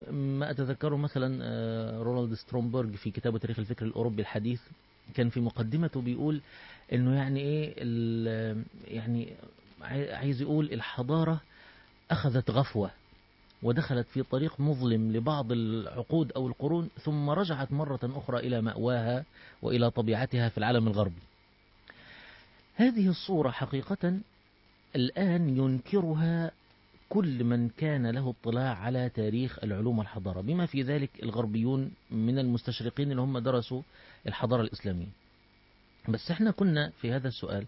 ما أتذكره مثلا آه، رونالد سترومبرج في كتابه تاريخ الفكر الأوروبي الحديث كان في مقدمته بيقول إنه يعني إيه ال- يعني عاي- عايز يقول الحضارة أخذت غفوة ودخلت في طريق مظلم لبعض العقود أو القرون ثم رجعت مرة أخرى إلى مأواها وإلى طبيعتها في العالم الغربي هذه الصورة حقيقة الآن ينكرها كل من كان له اطلاع على تاريخ العلوم والحضارة بما في ذلك الغربيون من المستشرقين اللي هم درسوا الحضارة الإسلامية بس احنا كنا في هذا السؤال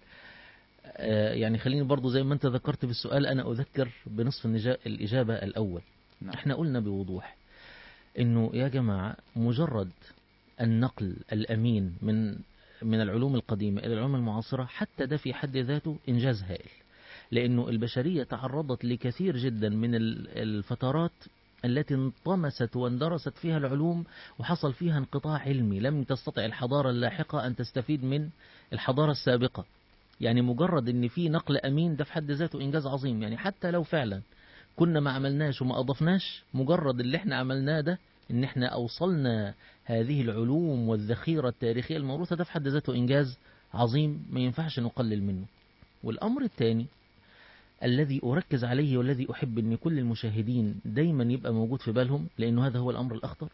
آه، يعني خليني برضو زي ما انت ذكرت بالسؤال انا اذكر بنصف النجا- الاجابة الاول نعم. احنا قلنا بوضوح انه يا جماعة مجرد النقل الامين من من العلوم القديمة الى العلوم المعاصرة حتى ده في حد ذاته انجاز هائل لانه البشرية تعرضت لكثير جدا من ال- الفترات التي انطمست واندرست فيها العلوم وحصل فيها انقطاع علمي لم تستطع الحضارة اللاحقة أن تستفيد من الحضارة السابقة يعني مجرد ان في نقل امين ده في حد ذاته انجاز عظيم يعني حتى لو فعلا كنا ما عملناش وما اضفناش مجرد اللي احنا عملناه ده ان احنا اوصلنا هذه العلوم والذخيرة التاريخية الموروثة ده في حد ذاته انجاز عظيم ما ينفعش نقلل منه والامر الثاني الذي أركز عليه والذي أحب أن كل المشاهدين دايما يبقى موجود في بالهم لأنه هذا هو الأمر الأخطر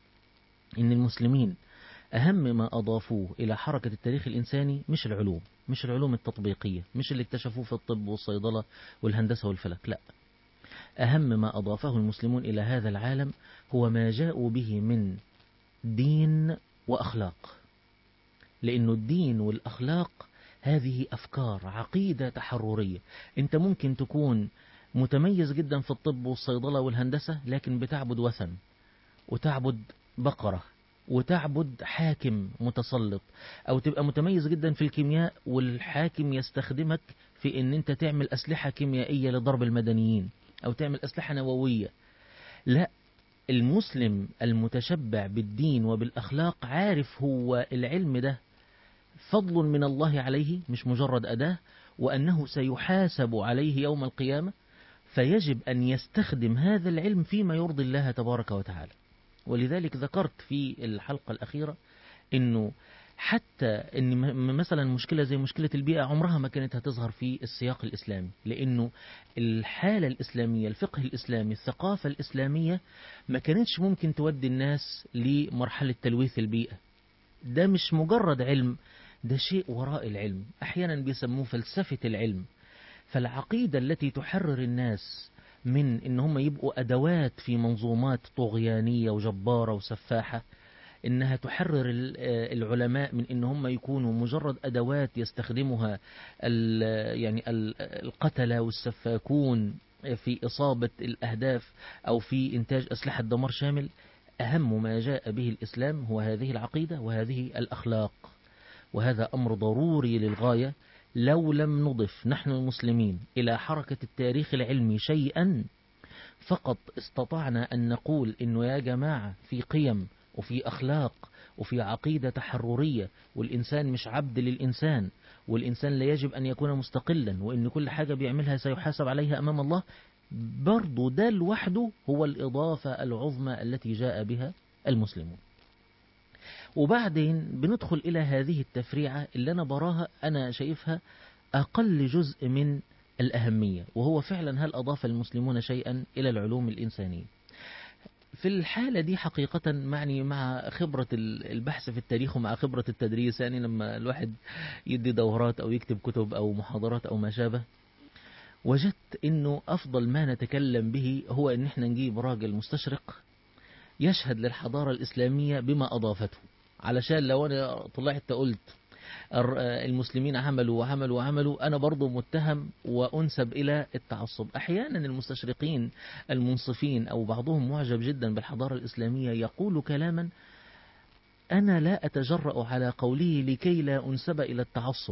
أن المسلمين أهم ما أضافوه إلى حركة التاريخ الإنساني مش العلوم مش العلوم التطبيقية مش اللي اكتشفوه في الطب والصيدلة والهندسة والفلك لا أهم ما أضافه المسلمون إلى هذا العالم هو ما جاءوا به من دين وأخلاق لأنه الدين والأخلاق هذه أفكار عقيدة تحررية أنت ممكن تكون متميز جدا في الطب والصيدلة والهندسة لكن بتعبد وثن وتعبد بقرة وتعبد حاكم متسلط أو تبقى متميز جدا في الكيمياء والحاكم يستخدمك في أن أنت تعمل أسلحة كيميائية لضرب المدنيين أو تعمل أسلحة نووية لا المسلم المتشبع بالدين وبالأخلاق عارف هو العلم ده فضل من الله عليه مش مجرد أداة وأنه سيحاسب عليه يوم القيامة فيجب أن يستخدم هذا العلم فيما يرضي الله تبارك وتعالى ولذلك ذكرت في الحلقة الأخيرة أنه حتى أن م- مثلا مشكلة زي مشكلة البيئة عمرها ما كانت هتظهر في السياق الإسلامي لأنه الحالة الإسلامية الفقه الإسلامي الثقافة الإسلامية ما كانتش ممكن تودي الناس لمرحلة تلويث البيئة ده مش مجرد علم ده شيء وراء العلم أحيانا بيسموه فلسفة العلم فالعقيدة التي تحرر الناس من ان هم يبقوا ادوات في منظومات طغيانية وجبارة وسفاحة انها تحرر ال- آه العلماء من ان هم يكونوا مجرد ادوات يستخدمها ال- يعني ال- القتلة والسفاكون في اصابة الاهداف او في انتاج اسلحة دمار شامل اهم ما جاء به الاسلام هو هذه العقيدة وهذه الاخلاق وهذا امر ضروري للغاية لو لم نضف نحن المسلمين إلى حركة التاريخ العلمي شيئا فقط استطعنا أن نقول إنه يا جماعة في قيم وفي أخلاق وفي عقيدة تحررية والإنسان مش عبد للإنسان والإنسان لا يجب أن يكون مستقلا وإن كل حاجة بيعملها سيحاسب عليها أمام الله برضو ده لوحده هو الإضافة العظمى التي جاء بها المسلمون وبعدين بندخل إلى هذه التفريعة اللي أنا براها أنا شايفها أقل جزء من الأهمية وهو فعلا هل أضاف المسلمون شيئا إلى العلوم الإنسانية في الحالة دي حقيقة معني مع خبرة البحث في التاريخ ومع خبرة التدريس يعني لما الواحد يدي دورات أو يكتب كتب أو محاضرات أو ما شابه وجدت انه افضل ما نتكلم به هو ان احنا نجيب راجل مستشرق يشهد للحضارة الاسلامية بما اضافته علشان لو انا طلعت قلت المسلمين عملوا وعملوا وعملوا انا برضو متهم وانسب الى التعصب احيانا المستشرقين المنصفين او بعضهم معجب جدا بالحضارة الاسلامية يقول كلاما انا لا اتجرأ على قوله لكي لا انسب الى التعصب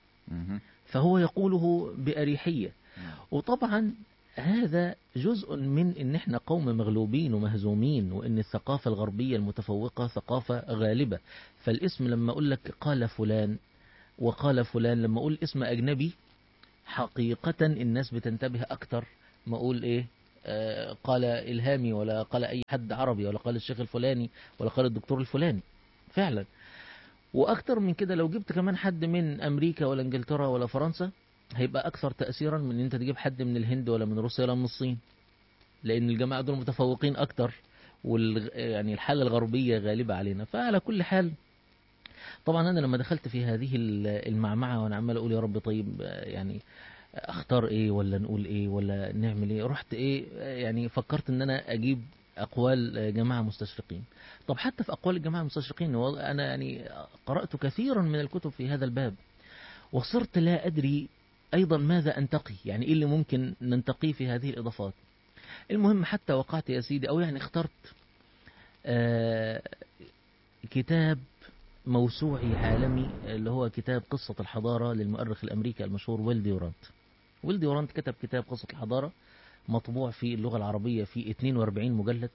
فهو يقوله بأريحية وطبعا هذا جزء من ان احنا قوم مغلوبين ومهزومين وان الثقافة الغربية المتفوقة ثقافة غالبة فالاسم لما اقول لك قال فلان وقال فلان لما اقول اسم اجنبي حقيقة الناس بتنتبه اكتر ما اقول ايه آه، قال إلهامي ولا قال أي حد عربي ولا قال الشيخ الفلاني ولا قال الدكتور الفلاني فعلا وأكتر من كده لو جبت كمان حد من أمريكا ولا إنجلترا ولا فرنسا هيبقى أكثر تأثيرا من إن أنت تجيب حد من الهند ولا من روسيا ولا من الصين لأن الجماعة دول متفوقين أكتر وال يعني الحالة الغربية غالبة علينا فعلى كل حال طبعا أنا لما دخلت في هذه المعمعة وأنا عمال أقول يا رب طيب يعني اختار ايه ولا نقول ايه ولا نعمل ايه رحت ايه يعني فكرت ان انا اجيب اقوال جماعة مستشرقين طب حتى في اقوال الجماعة المستشرقين انا يعني قرأت كثيرا من الكتب في هذا الباب وصرت لا ادري ايضا ماذا انتقي يعني ايه اللي ممكن ننتقيه في هذه الاضافات المهم حتى وقعت يا سيدي او يعني اخترت آه كتاب موسوعي عالمي اللي هو كتاب قصة الحضارة للمؤرخ الأمريكي المشهور ويل ديورانت ويل ديورانت كتب كتاب قصة الحضارة مطبوع في اللغة العربية في 42 مجلد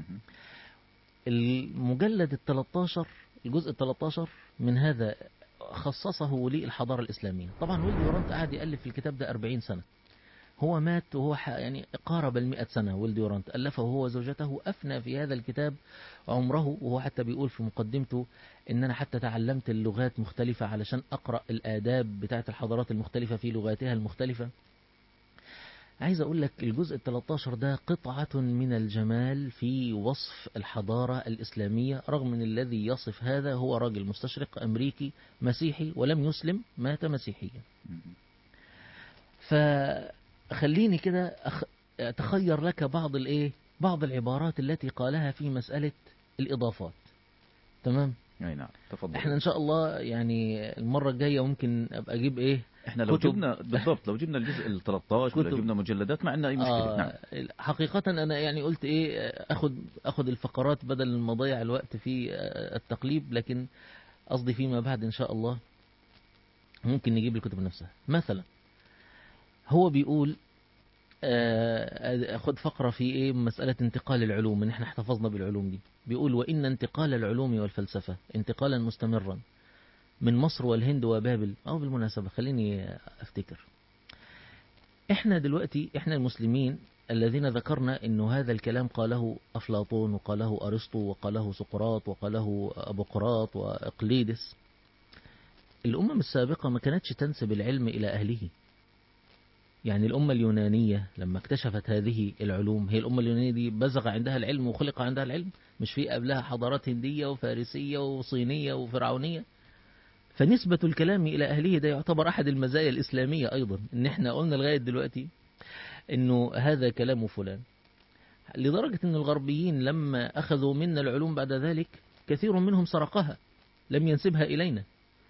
المجلد ال 13 الجزء ال 13 من هذا خصصه للحضارة الإسلامية طبعا ويل ديورانت قعد يألف في الكتاب ده 40 سنة هو مات وهو يعني قارب المئة سنة ويل ديورانت ألفه هو وزوجته أفنى في هذا الكتاب عمره وهو حتى بيقول في مقدمته إن أنا حتى تعلمت اللغات مختلفة علشان أقرأ الآداب بتاعت الحضارات المختلفة في لغاتها المختلفة عايز أقول لك الجزء ال 13 ده قطعة من الجمال في وصف الحضارة الإسلامية رغم أن الذي يصف هذا هو راجل مستشرق أمريكي مسيحي ولم يسلم مات مسيحيا فخليني كده أخ... أتخير لك بعض الإيه بعض العبارات التي قالها في مسألة الإضافات تمام اي نعم تفضل احنا ان شاء الله يعني المرة الجاية ممكن ابقى اجيب ايه احنا لو كتب. جبنا بالضبط لو جبنا الجزء ال 13 ولا كتب. جبنا مجلدات ما عندنا اي مشكله آه نعم حقيقة أنا يعني قلت إيه أخد أخد الفقرات بدل ما أضيع الوقت في آه، التقليب لكن قصدي فيما بعد إن شاء الله ممكن نجيب الكتب نفسها مثلا هو بيقول آه، خد فقرة في إيه مسألة انتقال العلوم إن إحنا احتفظنا بالعلوم دي بيقول وإن انتقال العلوم والفلسفة انتقالا مستمرا من مصر والهند وبابل أو بالمناسبة خليني أفتكر احنا دلوقتي احنا المسلمين الذين ذكرنا انه هذا الكلام قاله افلاطون وقاله ارسطو وقاله سقراط وقاله ابوقراط واقليدس الامم السابقه ما كانتش تنسب العلم الى اهله يعني الامه اليونانيه لما اكتشفت هذه العلوم هي الامه اليونانيه دي بزغ عندها العلم وخلق عندها العلم مش في قبلها حضارات هنديه وفارسيه وصينيه وفرعونيه فنسبة الكلام إلى أهله ده يعتبر أحد المزايا الإسلامية أيضا إن إحنا قلنا لغاية دلوقتي إنه هذا كلام فلان لدرجة أن الغربيين لما أخذوا منا العلوم بعد ذلك كثير منهم سرقها لم ينسبها إلينا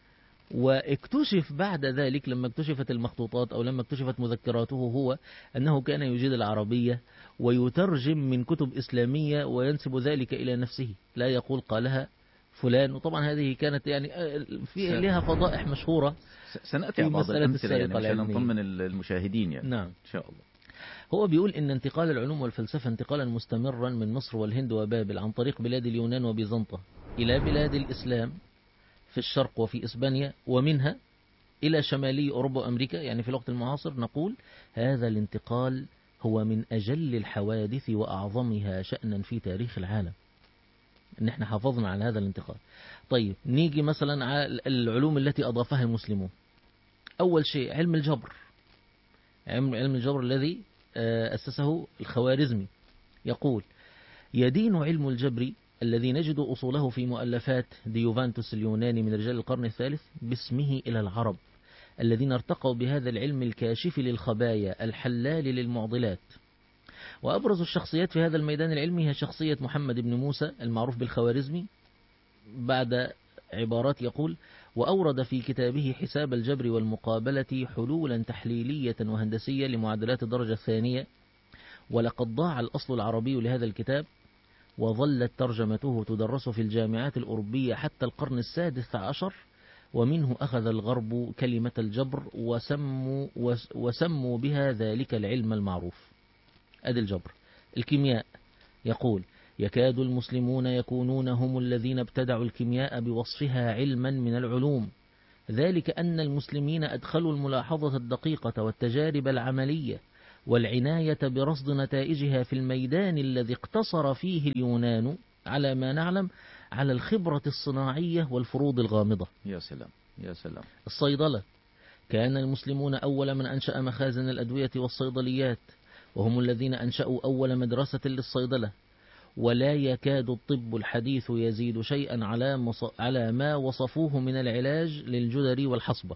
واكتشف بعد ذلك لما اكتشفت المخطوطات أو لما اكتشفت مذكراته هو أنه كان يجيد العربية ويترجم من كتب إسلامية وينسب ذلك إلى نفسه لا يقول قالها فلان وطبعا هذه كانت يعني آه، في س- لها فضائح مشهورة س- سناتي في على بعض مسألة الامثله يعني السرقة عشان العلمية. نطمن المشاهدين يعني نعم ان شاء الله هو بيقول إن انتقال العلوم والفلسفة انتقالا مستمرا من مصر والهند وبابل عن طريق بلاد اليونان وبيزنطة إلى بلاد الإسلام في الشرق وفي إسبانيا ومنها إلى شمالي أوروبا وأمريكا يعني في الوقت المعاصر نقول هذا الانتقال هو من أجل الحوادث وأعظمها شأنا في تاريخ العالم إن احنا حافظنا على هذا الانتقال طيب نيجي مثلا على العلوم التي أضافها المسلمون أول شيء علم الجبر علم علم الجبر الذي آه، أسسه الخوارزمي يقول يدين علم الجبر الذي نجد أصوله في مؤلفات ديوفانتوس اليوناني من رجال القرن الثالث باسمه إلى العرب الذين ارتقوا بهذا العلم الكاشف للخبايا الحلال للمعضلات وأبرز الشخصيات في هذا الميدان العلمي هي شخصية محمد بن موسى المعروف بالخوارزمي بعد عبارات يقول وأورد في كتابه حساب الجبر والمقابلة حلولا تحليلية وهندسية لمعادلات الدرجة الثانية ولقد ضاع الأصل العربي لهذا الكتاب وظلت ترجمته تدرس في الجامعات الأوروبية حتى القرن السادس عشر ومنه أخذ الغرب كلمة الجبر وسموا, وس- وسموا بها ذلك العلم المعروف أدي الجبر الكيمياء يقول يكاد المسلمون يكونون هم الذين ابتدعوا الكيمياء بوصفها علما من العلوم ذلك أن المسلمين أدخلوا الملاحظة الدقيقة والتجارب العملية والعناية برصد نتائجها في الميدان الذي اقتصر فيه اليونان على ما نعلم على الخبرة الصناعية والفروض الغامضة يا سلام يا سلام الصيدلة كان المسلمون أول من أنشأ مخازن الأدوية والصيدليات وهم الذين أنشأوا أول مدرسة للصيدلة ولا يكاد الطب الحديث يزيد شيئا على على ما وصفوه من العلاج للجدري والحصبة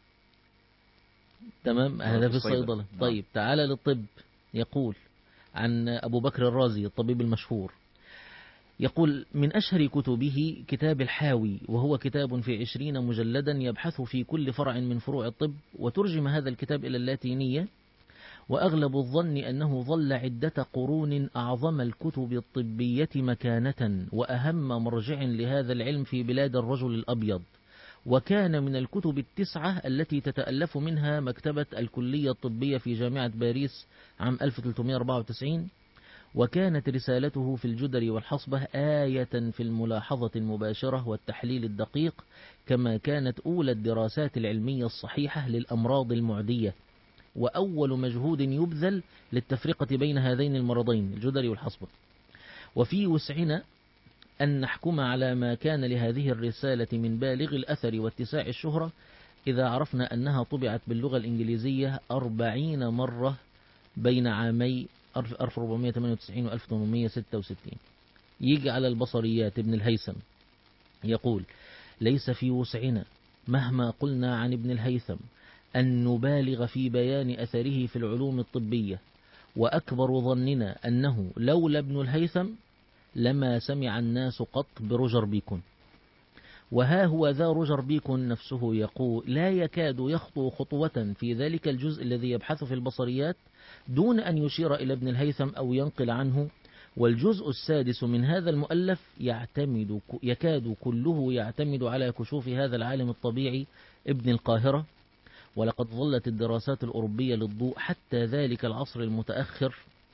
تمام هذا في الصيدلة نعم. طيب تعالى للطب يقول عن أبو بكر الرازي الطبيب المشهور يقول من أشهر كتبه كتاب الحاوي وهو كتاب في عشرين مجلدا يبحث في كل فرع من فروع الطب وترجم هذا الكتاب إلى اللاتينية وأغلب الظن أنه ظل عدة قرون أعظم الكتب الطبية مكانة وأهم مرجع لهذا العلم في بلاد الرجل الأبيض وكان من الكتب التسعة التي تتألف منها مكتبة الكلية الطبية في جامعة باريس عام 1394 وكانت رسالته في الجدر والحصبة آية في الملاحظة المباشرة والتحليل الدقيق كما كانت أولى الدراسات العلمية الصحيحة للأمراض المعدية وأول مجهود يبذل للتفرقة بين هذين المرضين الجدري والحصبة وفي وسعنا أن نحكم على ما كان لهذه الرسالة من بالغ الأثر واتساع الشهرة إذا عرفنا أنها طبعت باللغة الإنجليزية أربعين مرة بين عامي 1498 و 1866 يجي على البصريات ابن الهيثم يقول ليس في وسعنا مهما قلنا عن ابن الهيثم أن نبالغ في بيان أثره في العلوم الطبية وأكبر ظننا أنه لولا ابن الهيثم لما سمع الناس قط برجر بيكون وها هو ذا رجر بيكون نفسه يقول لا يكاد يخطو خطوة في ذلك الجزء الذي يبحث في البصريات دون أن يشير إلى ابن الهيثم أو ينقل عنه والجزء السادس من هذا المؤلف يعتمد يكاد كله يعتمد على كشوف هذا العالم الطبيعي ابن القاهرة ولقد ظلت الدراسات الأوروبية للضوء حتى ذلك العصر المتأخر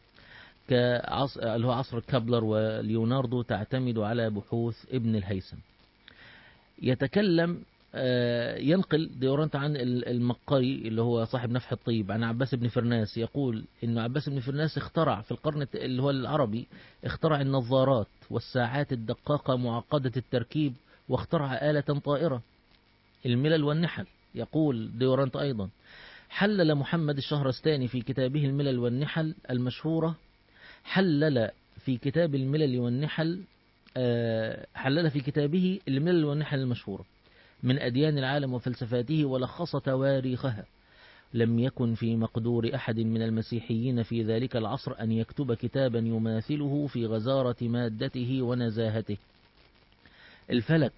كعصر اللي هو عصر كابلر وليوناردو تعتمد على بحوث ابن الهيثم يتكلم ينقل ديورانت عن المقري اللي هو صاحب نفح الطيب عن عباس بن فرناس يقول انه عباس بن فرناس اخترع في القرن اللي هو العربي اخترع النظارات والساعات الدقاقة معقدة التركيب واخترع آلة طائرة الملل والنحل يقول ديورانت أيضا حلل محمد الشهرستاني في كتابه الملل والنحل المشهورة حلل في كتاب الملل والنحل حلل في كتابه الملل والنحل المشهورة من أديان العالم وفلسفاته ولخص تواريخها لم يكن في مقدور أحد من المسيحيين في ذلك العصر أن يكتب كتابا يماثله في غزارة مادته ونزاهته الفلك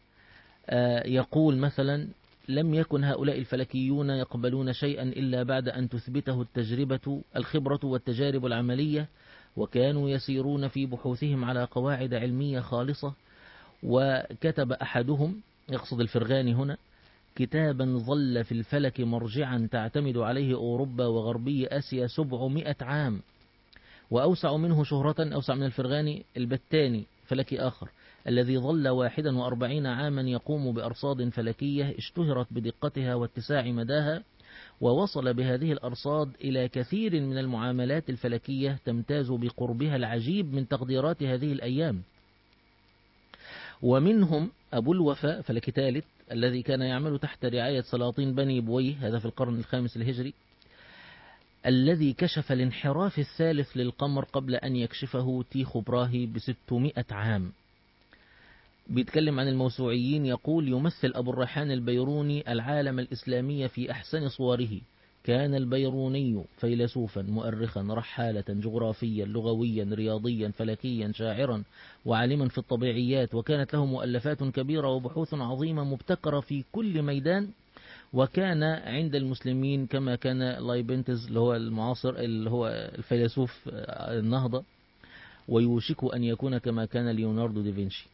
يقول مثلا لم يكن هؤلاء الفلكيون يقبلون شيئا إلا بعد أن تثبته التجربة الخبرة والتجارب العملية وكانوا يسيرون في بحوثهم على قواعد علمية خالصة وكتب أحدهم يقصد الفرغاني هنا كتابا ظل في الفلك مرجعا تعتمد عليه أوروبا وغربي آسيا سبعمائة عام وأوسع منه شهرة أوسع من الفرغاني البتاني فلكي آخر الذي ظل واحدا وأربعين عاما يقوم بأرصاد فلكية اشتهرت بدقتها واتساع مداها ووصل بهذه الأرصاد إلى كثير من المعاملات الفلكية تمتاز بقربها العجيب من تقديرات هذه الأيام ومنهم أبو الوفاء فلك ثالث الذي كان يعمل تحت رعاية سلاطين بني بويه هذا في القرن الخامس الهجري الذي كشف الانحراف الثالث للقمر قبل أن يكشفه تيخو براهي بستمائة عام بيتكلم عن الموسوعيين يقول يمثل أبو الريحان البيروني العالم الإسلامي في أحسن صوره كان البيروني فيلسوفا مؤرخا رحالة جغرافيا لغويا رياضيا فلكيا شاعرا وعالما في الطبيعيات وكانت له مؤلفات كبيرة وبحوث عظيمة مبتكرة في كل ميدان وكان عند المسلمين كما كان لايبنتز اللي هو المعاصر اللي هو الفيلسوف النهضة ويوشك أن يكون كما كان ليوناردو دافنشي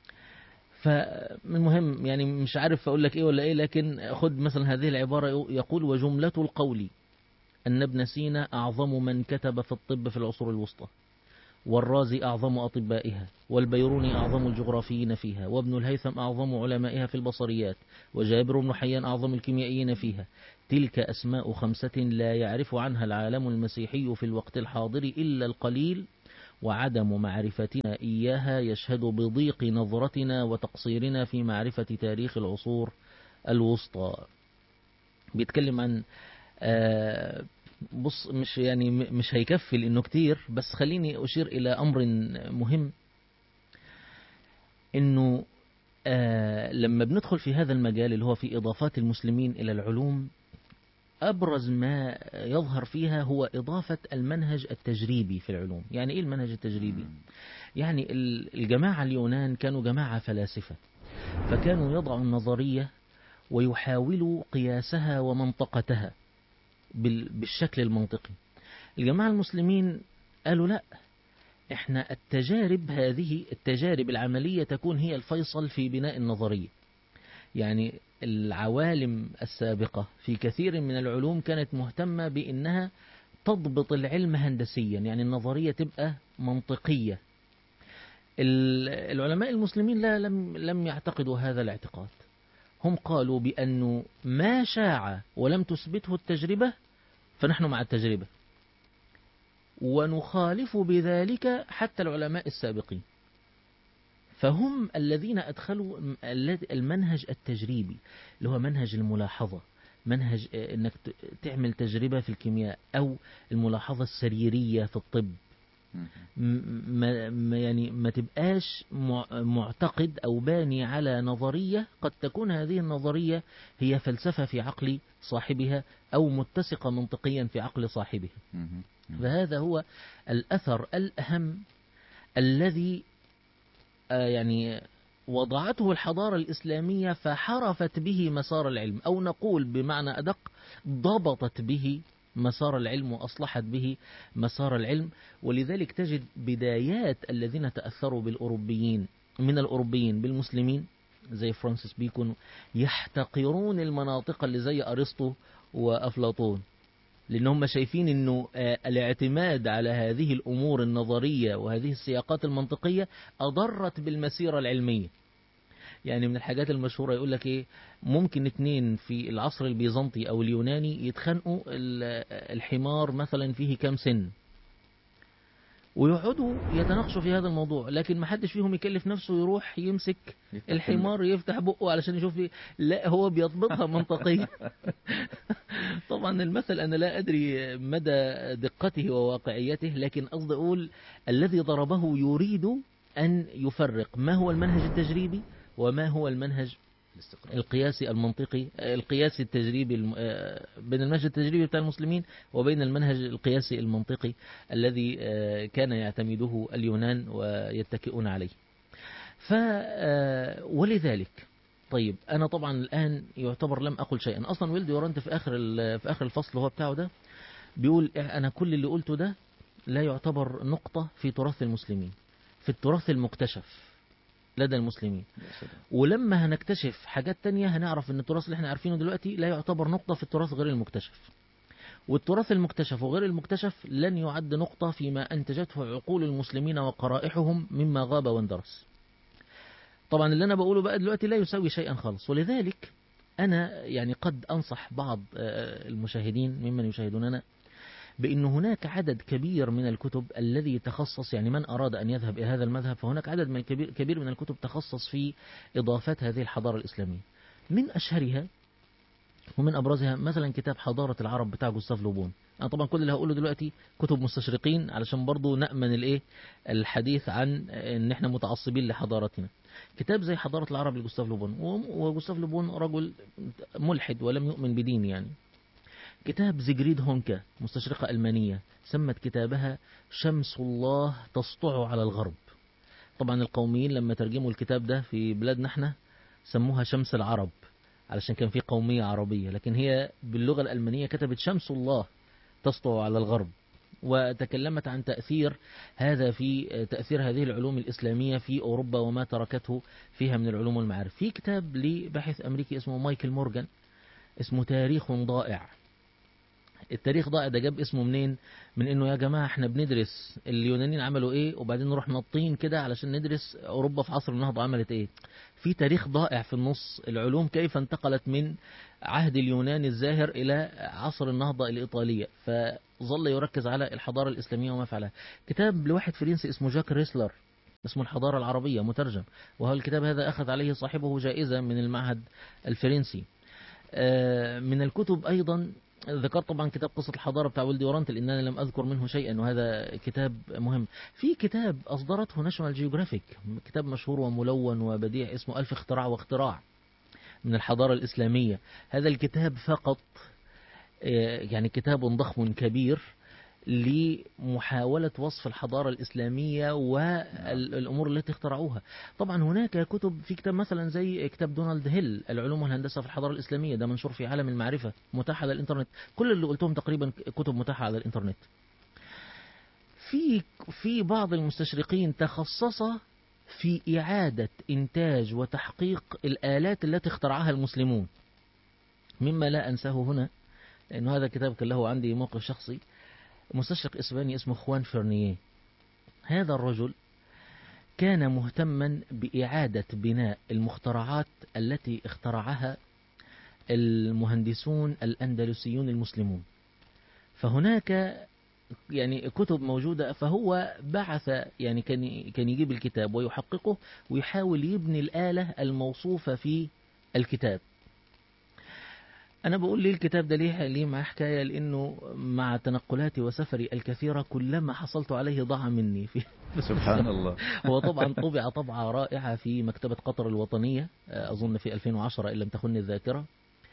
فالمهم يعني مش عارف أقول لك إيه ولا إيه لكن خد مثلا هذه العبارة يقول وجملة القول أن ابن سينا أعظم من كتب في الطب في العصور الوسطى والرازي أعظم أطبائها والبيروني أعظم الجغرافيين فيها وابن الهيثم أعظم علمائها في البصريات وجابر بن حيان أعظم الكيميائيين فيها تلك أسماء خمسة لا يعرف عنها العالم المسيحي في الوقت الحاضر إلا القليل وعدم معرفتنا إياها يشهد بضيق نظرتنا وتقصيرنا في معرفة تاريخ العصور الوسطى بيتكلم عن آه، بص مش يعني مش هيكفي لانه كتير بس خليني اشير الى امر مهم انه آه لما بندخل في هذا المجال اللي هو في اضافات المسلمين الى العلوم ابرز ما يظهر فيها هو اضافه المنهج التجريبي في العلوم يعني ايه المنهج التجريبي يعني الجماعه اليونان كانوا جماعه فلاسفه فكانوا يضعوا النظريه ويحاولوا قياسها ومنطقتها بالشكل المنطقي الجماعة المسلمين قالوا لا احنا التجارب هذه التجارب العملية تكون هي الفيصل في بناء النظرية يعني العوالم السابقة في كثير من العلوم كانت مهتمة بأنها تضبط العلم هندسيا يعني النظرية تبقى منطقية العلماء المسلمين لا لم لم يعتقدوا هذا الاعتقاد هم قالوا بأنه ما شاع ولم تثبته التجربة فنحن مع التجربة ونخالف بذلك حتى العلماء السابقين فهم الذين أدخلوا المنهج التجريبي اللي هو منهج الملاحظة منهج أنك تعمل تجربة في الكيمياء أو الملاحظة السريرية في الطب ما يعني ما تبقاش معتقد أو باني على نظرية قد تكون هذه النظرية هي فلسفة في عقل صاحبها أو متسقة منطقيا في عقل صاحبها فهذا هو الأثر الأهم الذي آه، يعني وضعته الحضارة الإسلامية فحرفت به مسار العلم أو نقول بمعنى أدق ضبطت به مسار العلم وأصلحت به مسار العلم ولذلك تجد بدايات الذين تأثروا بالأوروبيين من الأوروبيين بالمسلمين زي فرانسيس بيكون يحتقرون المناطق اللي زي أرسطو وأفلاطون لأن هم شايفين أنه آه، الاعتماد على هذه الأمور النظرية وهذه السياقات المنطقية أضرت بالمسيرة العلمية يعني من الحاجات المشهورة يقول لك ايه ممكن اتنين في العصر البيزنطي او اليوناني يتخانقوا الحمار مثلا فيه كام سن ويقعدوا يتناقشوا في هذا الموضوع لكن ما حدش فيهم يكلف نفسه يروح يمسك الحمار يفتح بقه علشان يشوف لا هو بيضبطها منطقيا طبعا المثل أنا لا أدري مدى دقته وواقعيته لكن قصدي أقول الذي ضربه يريد أن يفرق ما هو المنهج التجريبي وما هو المنهج القياسي المنطقي القياسي التجريبي آه، بين المنهج التجريبي بتاع المسلمين وبين المنهج القياسي المنطقي الذي آه، كان يعتمده اليونان ويتكئون عليه ف آه، ولذلك طيب انا طبعا الان يعتبر لم اقل شيئا اصلا ويلد يورانت في اخر في اخر الفصل هو بتاعه ده بيقول انا كل اللي قلته ده لا يعتبر نقطة في تراث المسلمين في التراث المكتشف لدى المسلمين ولما هنكتشف حاجات تانية هنعرف ان التراث اللي احنا عارفينه دلوقتي لا يعتبر نقطة في التراث غير المكتشف والتراث المكتشف وغير المكتشف لن يعد نقطة فيما أنتجته عقول المسلمين وقرائحهم مما غاب واندرس طبعا اللي أنا بقوله بقى دلوقتي لا يساوي شيئا خالص ولذلك أنا يعني قد أنصح بعض آه، المشاهدين ممن يشاهدوننا بأن هناك عدد كبير من الكتب الذي تخصص يعني من أراد أن يذهب إلى هذا المذهب فهناك عدد من كبير, كبير من الكتب تخصص في إضافات هذه الحضارة الإسلامية من أشهرها ومن أبرزها مثلا كتاب حضارة العرب بتاع جوستاف لوبون أنا طبعا كل اللي هقوله دلوقتي كتب مستشرقين علشان برضو نأمن الإيه الحديث عن إن إحنا متعصبين لحضارتنا كتاب زي حضارة العرب لجوستاف لوبون وجوستاف لوبون رجل ملحد ولم يؤمن بدين يعني كتاب زيجريد هونكا مستشرقة ألمانية سمت كتابها شمس الله تسطع على الغرب طبعا القوميين لما ترجموا الكتاب ده في بلادنا احنا سموها شمس العرب علشان كان في قومية عربية لكن هي باللغة الألمانية كتبت شمس الله تسطع على الغرب وتكلمت عن تأثير هذا في تأثير هذه العلوم الإسلامية في أوروبا وما تركته فيها من العلوم والمعارف في كتاب لباحث أمريكي اسمه مايكل مورغان اسمه تاريخ ضائع التاريخ ضائع ده جاب اسمه منين من انه يا جماعة احنا بندرس اليونانيين عملوا ايه وبعدين نروح نطين كده علشان ندرس اوروبا في عصر النهضة عملت ايه في تاريخ ضائع في النص العلوم كيف انتقلت من عهد اليونان الزاهر الى عصر النهضة الايطالية فظل يركز على الحضارة الاسلامية وما فعلها كتاب لواحد فرنسي اسمه جاك ريسلر اسمه الحضارة العربية مترجم وهو الكتاب هذا أخذ عليه صاحبه جائزة من المعهد الفرنسي آه، من الكتب أيضا ذكرت طبعا كتاب قصة الحضارة بتاع ولدي ورانت لأن أنا لم أذكر منه شيئا وهذا كتاب مهم في كتاب أصدرته ناشونال جيوغرافيك كتاب مشهور وملون وبديع اسمه ألف اختراع واختراع من الحضارة الإسلامية هذا الكتاب فقط آه، يعني كتاب ضخم كبير لمحاولة وصف الحضارة الإسلامية والأمور التي اخترعوها طبعا هناك كتب في كتاب مثلا زي كتاب دونالد هيل العلوم والهندسة في الحضارة الإسلامية ده منشور في عالم المعرفة متاح على الإنترنت كل اللي قلتهم تقريبا كتب متاحة على الإنترنت في في بعض المستشرقين تخصص في إعادة إنتاج وتحقيق الآلات التي اخترعها المسلمون مما لا أنساه هنا لأنه هذا كتاب كان له عندي موقف شخصي مستشرق إسباني اسمه خوان فيرنيه هذا الرجل كان مهتما بإعادة بناء المخترعات التي اخترعها المهندسون الأندلسيون المسلمون فهناك يعني كتب موجودة فهو بعث يعني كان كان يجيب الكتاب ويحققه ويحاول يبني الآلة الموصوفة في الكتاب أنا بقول ليه الكتاب ده ليه ليه معاه حكاية لأنه مع تنقلاتي وسفري الكثيرة كلما حصلت عليه ضاع مني في سبحان الله هو طبعا طبع طبعة رائعة في مكتبة قطر الوطنية أظن في 2010 إن لم تخن الذاكرة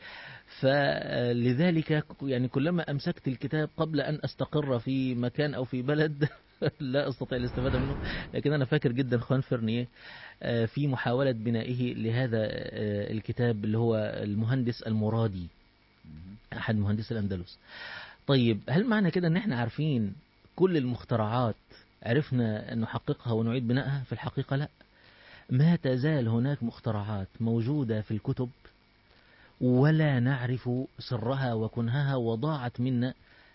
فلذلك يعني كلما أمسكت الكتاب قبل أن أستقر في مكان أو في بلد لا أستطيع الاستفادة منه لكن أنا فاكر جدا خوان فرنيه في محاولة بنائه لهذا الكتاب اللي هو المهندس المرادي أحد مهندسي الأندلس طيب هل معنى كده أن احنا عارفين كل المخترعات عرفنا أن نحققها ونعيد بنائها في الحقيقة لا ما تزال هناك مخترعات موجودة في الكتب ولا نعرف سرها وكنهها وضاعت منا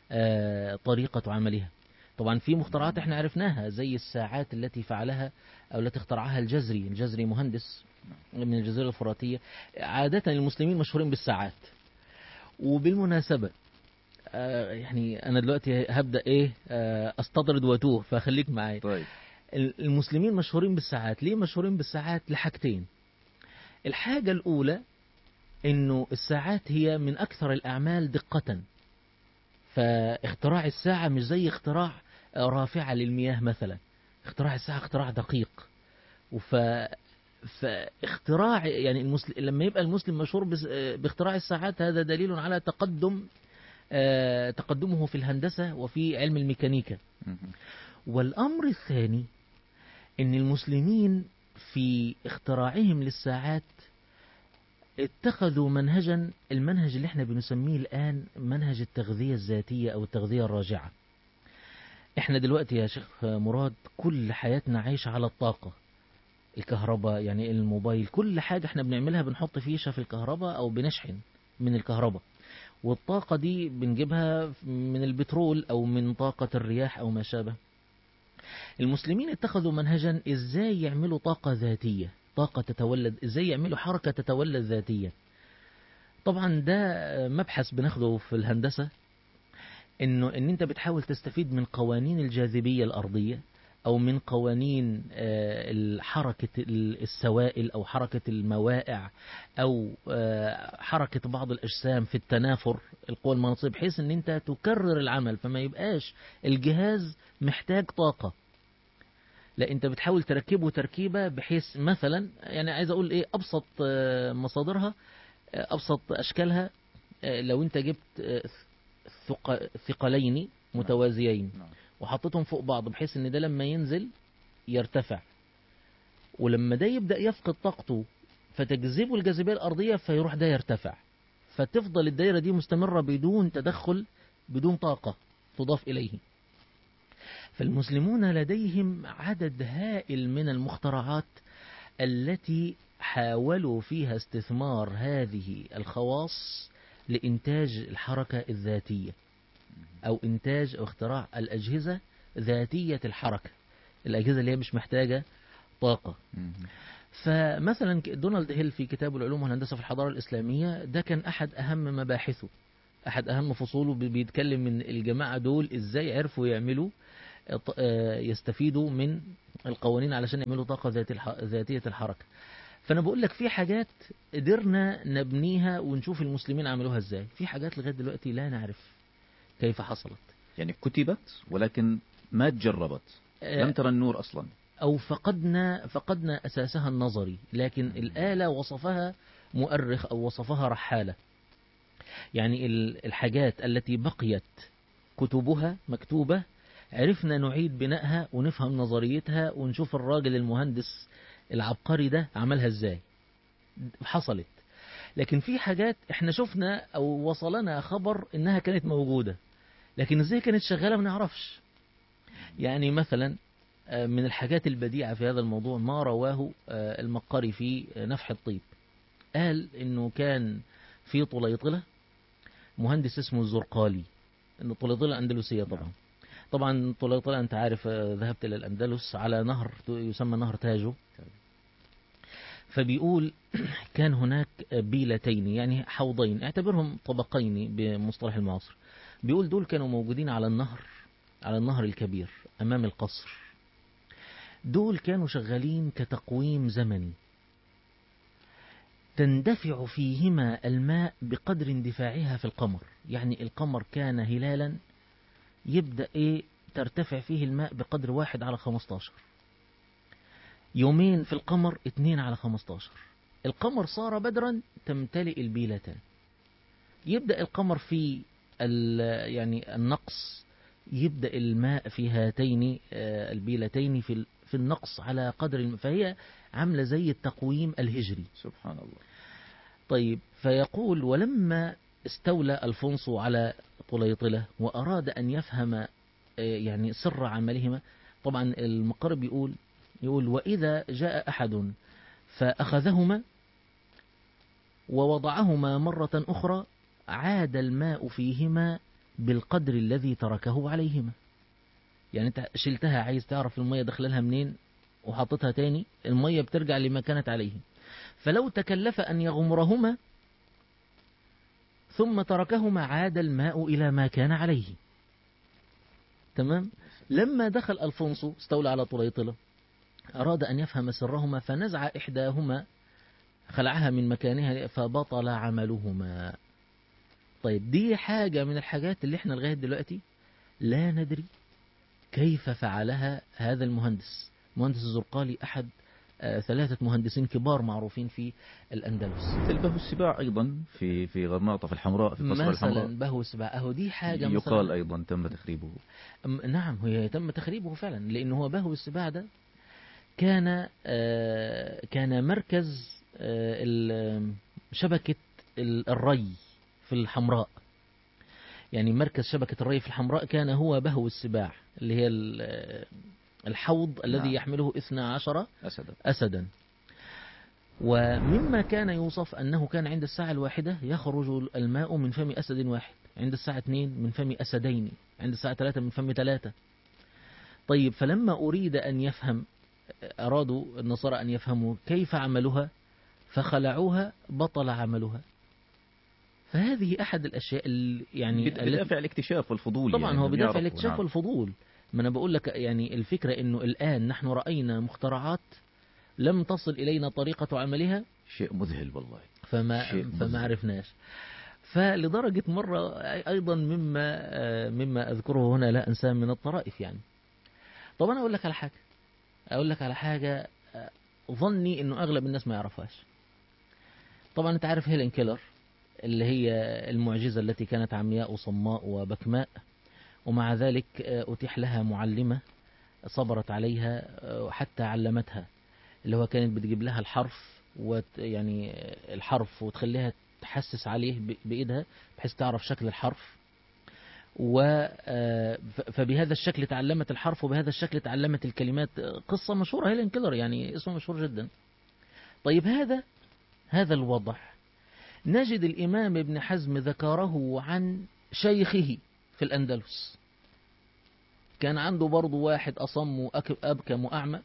طريقة عملها طبعا في مخترعات احنا عرفناها زي الساعات التي فعلها أو التي اخترعها الجزري الجزري مهندس من الجزيرة الفراتية عادة المسلمين مشهورين بالساعات وبالمناسبة آه يعني أنا دلوقتي هبدأ إيه آه أستطرد وأتوه فخليك معايا طيب المسلمين مشهورين بالساعات ليه مشهورين بالساعات لحاجتين الحاجة الأولى إنه الساعات هي من أكثر الأعمال دقة فاختراع الساعة مش زي اختراع رافعة للمياه مثلا اختراع الساعة اختراع دقيق وف فاختراع يعني المسلم لما يبقى المسلم مشهور باختراع الساعات هذا دليل على تقدم تقدمه في الهندسة وفي علم الميكانيكا والأمر الثاني أن المسلمين في اختراعهم للساعات اتخذوا منهجا المنهج اللي احنا بنسميه الآن منهج التغذية الذاتية أو التغذية الراجعة احنا دلوقتي يا شيخ مراد كل حياتنا عايشة على الطاقة الكهرباء يعني الموبايل كل حاجة احنا بنعملها بنحط فيشة في الكهرباء أو بنشحن من الكهرباء والطاقة دي بنجيبها من البترول أو من طاقة الرياح أو ما شابه المسلمين اتخذوا منهجا ازاي يعملوا طاقة ذاتية طاقة تتولد ازاي يعملوا حركة تتولد ذاتيا طبعا ده مبحث بناخده في الهندسة انه ان انت بتحاول تستفيد من قوانين الجاذبية الارضية او من قوانين حركة السوائل او حركة الموائع او حركة بعض الاجسام في التنافر القوى المغناطيسية بحيث ان انت تكرر العمل فما يبقاش الجهاز محتاج طاقة لا انت بتحاول تركبه تركيبة بحيث مثلا يعني عايز اقول ايه ابسط مصادرها ابسط اشكالها لو انت جبت ثقلين متوازيين وحطيتهم فوق بعض بحيث ان ده لما ينزل يرتفع ولما ده يبدأ يفقد طاقته فتجذبه الجاذبية الأرضية فيروح ده يرتفع فتفضل الدائرة دي مستمرة بدون تدخل بدون طاقة تضاف إليه فالمسلمون لديهم عدد هائل من المخترعات التي حاولوا فيها استثمار هذه الخواص لإنتاج الحركة الذاتية أو إنتاج أو اختراع الأجهزة ذاتية الحركة الأجهزة اللي هي مش محتاجة طاقة مم. فمثلا دونالد هيل في كتابه العلوم والهندسة في الحضارة الإسلامية ده كان أحد أهم مباحثه أحد أهم فصوله بي- بيتكلم من الجماعة دول إزاي عرفوا يعملوا ط- آه، يستفيدوا من القوانين علشان يعملوا طاقة ذات الح- ذاتية الحركة فأنا بقول لك في حاجات قدرنا نبنيها ونشوف المسلمين عملوها إزاي في حاجات لغاية دلوقتي لا نعرف كيف حصلت يعني كتبت ولكن ما تجربت آه، لم ترى النور أصلا أو فقدنا فقدنا أساسها النظري لكن الآلة وصفها مؤرخ أو وصفها رحالة يعني ال- الحاجات التي بقيت كتبها مكتوبة عرفنا نعيد بنائها ونفهم نظريتها ونشوف الراجل المهندس العبقري ده عملها ازاي حصلت لكن في حاجات احنا شفنا او وصلنا خبر انها كانت موجودة لكن ازاي كانت شغالة ما نعرفش يعني مثلا آه، من الحاجات البديعة في هذا الموضوع ما رواه آه، المقري في آه، نفح الطيب قال انه كان في طليطلة مهندس اسمه الزرقالي انه طليطلة اندلسية طبعا طبعا طليطلة انت عارف آه، ذهبت الى الاندلس على نهر يسمى نهر تاجو فبيقول كان هناك بيلتين يعني حوضين اعتبرهم طبقين بمصطلح المعاصر بيقول دول كانوا موجودين على النهر على النهر الكبير امام القصر دول كانوا شغالين كتقويم زمني تندفع فيهما الماء بقدر اندفاعها في القمر يعني القمر كان هلالا يبدأ ايه ترتفع فيه الماء بقدر واحد على خمستاشر يومين في القمر اتنين على خمستاشر القمر صار بدرا تمتلئ البيلتان يبدأ القمر في ال- يعني النقص يبدأ الماء في هاتين آه، البيلتين في ال- في النقص على قدر الم... فهي عاملة زي التقويم الهجري سبحان الله طيب فيقول ولما استولى ألفونسو على طليطلة وأراد أن يفهم آه، يعني سر عملهما طبعا المقرب يقول يقول وإذا جاء أحد فأخذهما ووضعهما مرة أخرى عاد الماء فيهما بالقدر الذي تركه عليهما يعني انت شلتها عايز تعرف المية دخلها منين وحطتها تاني المية بترجع لما كانت عليه فلو تكلف أن يغمرهما ثم تركهما عاد الماء إلى ما كان عليه تمام لما دخل ألفونسو استولى على طليطلة أراد أن يفهم سرهما فنزع إحداهما خلعها من مكانها فبطل عملهما طيب دي حاجة من الحاجات اللي احنا لغاية دلوقتي لا ندري كيف فعلها هذا المهندس مهندس الزرقالي أحد آه، ثلاثة مهندسين كبار معروفين في الأندلس مثل بهو السباع أيضا في في غرناطة في الحمراء في القصر الحمراء مثلا بهو سبع أهو دي حاجة يقال مثلا أيضا تم تخريبه أم- نعم هي تم تخريبه فعلا لأن هو بهو السباع ده كان آه، كان مركز آه، ال- شبكة ال- الري في الحمراء يعني مركز شبكة الري في الحمراء كان هو بهو السباع اللي هي ال- آه، الحوض الذي نعم. يحمله 12 أسدا أسدا ومما كان يوصف أنه كان عند الساعة الواحدة يخرج الماء من فم أسد واحد عند الساعة اثنين من فم أسدين عند الساعة ثلاثة من فم ثلاثة طيب فلما أريد أن يفهم أرادوا النصارى أن يفهموا كيف عملها فخلعوها بطل عملها فهذه أحد الأشياء اللي يعني بد- التي- بدافع الاكتشاف والفضول طبعا يعني هو إنهم بدافع يعرفوا، الاكتشاف نعم. والفضول ما انا بقول لك يعني الفكرة انه الان نحن رأينا مخترعات لم تصل الينا طريقة عملها شيء مذهل والله فما شيء فما مذهل. عرفناش فلدرجة مرة ايضا مما آه، مما اذكره هنا لا انساه من الطرائف يعني طب انا اقول لك على حاجة اقول لك على حاجة آه، ظني انه اغلب الناس ما يعرفهاش طبعا انت عارف هيلين كيلر اللي هي المعجزة التي كانت عمياء وصماء وبكماء ومع ذلك آه، أتيح لها معلمة صبرت عليها آه، حتى علمتها اللي هو كانت بتجيب لها الحرف وت يعني آه، الحرف وتخليها تحسس عليه ب- بإيدها بحيث تعرف شكل الحرف و آه، ف- فبهذا الشكل تعلمت الحرف وبهذا الشكل تعلمت الكلمات آه، قصة مشهورة هيلين كيلر يعني اسمه مشهور جدا طيب هذا هذا الوضع نجد الإمام ابن حزم ذكره عن شيخه في الأندلس كان عنده برضه واحد أصم وأك- أبكم وأعمى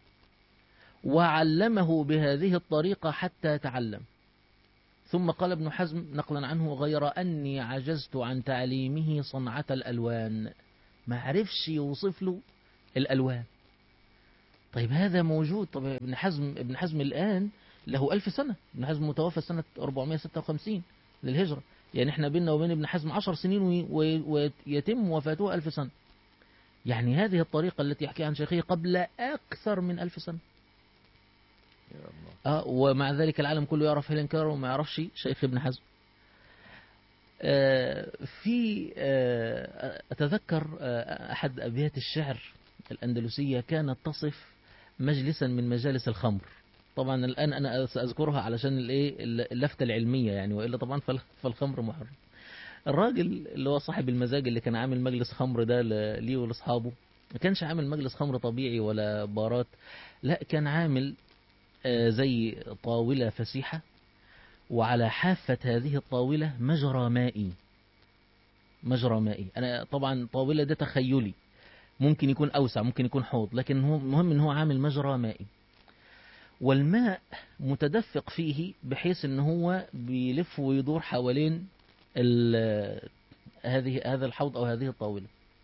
وعلمه بهذه الطريقة حتى تعلم ثم قال ابن حزم نقلا عنه غير أني عجزت عن تعليمه صنعة الألوان ما عرفش يوصف له الألوان طيب هذا موجود طب ابن حزم ابن حزم الآن له ألف سنة ابن حزم متوفى سنة 456 للهجرة يعني احنا بيننا وبين ابن حزم عشر سنين وي- وي- ويتم وفاته ألف سنة يعني هذه الطريقة التي يحكي عن شيخه قبل أكثر من ألف سنة يا الله آه ومع ذلك العالم كله يعرف هيلين كيلر وما يعرفش شيخ ابن حزم آه في آه أتذكر آه أحد أبيات الشعر الأندلسية كانت تصف مجلسا من مجالس الخمر طبعا الآن أنا سأذكرها علشان الإيه اللفتة العلمية يعني وإلا طبعا فال- فالخمر محرم الراجل اللي هو صاحب المزاج اللي كان عامل مجلس خمر ده ل- ليه ولأصحابه ما كانش عامل مجلس خمر طبيعي ولا بارات لا كان عامل آه، زي طاولة فسيحة وعلى حافة هذه الطاولة مجرى مائي مجرى مائي أنا طبعا طاولة ده تخيلي ممكن يكون أوسع ممكن يكون حوض لكن هو مهم إن هو عامل مجرى مائي والماء متدفق فيه بحيث إن هو بيلف ويدور حوالين ال- هذه هذا الحوض أو هذه الطاولة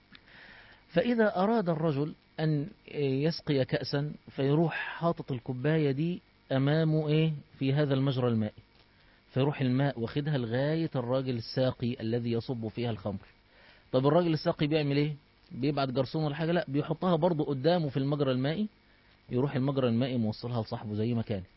فإذا أراد الرجل أن يسقي كأسا فيروح حاطط الكوباية دي أمامه إيه في هذا المجرى المائي فيروح الماء واخدها لغاية الراجل الساقي الذي يصب فيها الخمر طب الراجل الساقي بيعمل إيه بيبعت جرسون ولا حاجة لا بيحطها برضه قدامه في المجرى المائي يروح المجرى المائي موصلها لصاحبه زي ما كانت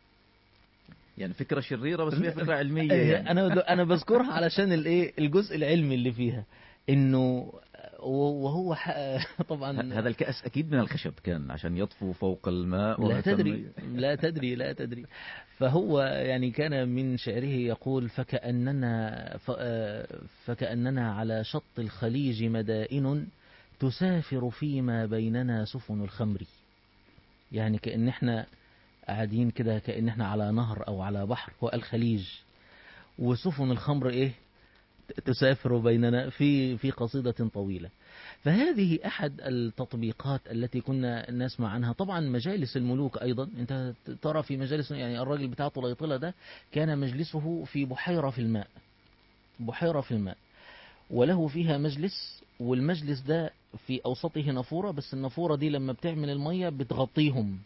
يعني فكرة شريرة بس هي فكرة علمية إيه، يعني. انا انا بذكرها علشان الايه الجزء العلمي اللي فيها انه وهو ح- طبعا هذا الكأس أكيد من الخشب كان عشان يطفو فوق الماء لا وما تدري يسمى- لا تدري لا تدري فهو يعني كان من شعره يقول فكأننا ف- آه، فكأننا على شط الخليج مدائن تسافر فيما بيننا سفن الخمر يعني كأن احنا قاعدين كده كأن احنا على نهر أو على بحر هو الخليج وسفن الخمر ايه تسافر بيننا في في قصيدة طويلة فهذه أحد التطبيقات التي كنا نسمع عنها طبعا مجالس الملوك أيضا أنت ترى في مجالس يعني الراجل بتاع طليطلة ده كان مجلسه في بحيرة في الماء بحيرة في الماء وله فيها مجلس والمجلس ده في أوسطه نافورة بس النافورة دي لما بتعمل المية بتغطيهم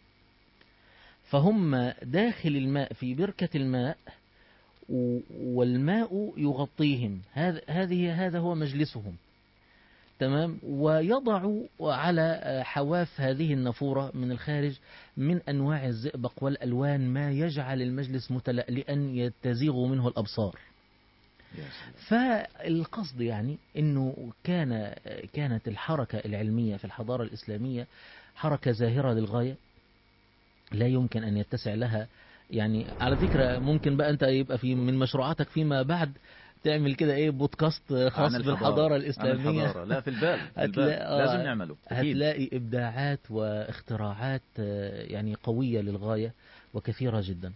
فهم داخل الماء في بركة الماء و- والماء يغطيهم هذا هذه هذا هو مجلسهم تمام ويضع على حواف هذه النافورة من الخارج من أنواع الزئبق والألوان ما يجعل المجلس متلألئا يتزيغ منه الأبصار يا سلام. فالقصد يعني انه كان كانت الحركه العلميه في الحضاره الاسلاميه حركه زاهره للغايه لا يمكن ان يتسع لها يعني على فكره ممكن بقى انت يبقى في من مشروعاتك فيما بعد تعمل كده ايه بودكاست خاص عن بالحضاره عن الاسلاميه الحضارة. لا في البال, في البال. هتلاقي- آه، لازم نعمله أكيد. هتلاقي ابداعات واختراعات آه، يعني قويه للغايه وكثيره جدا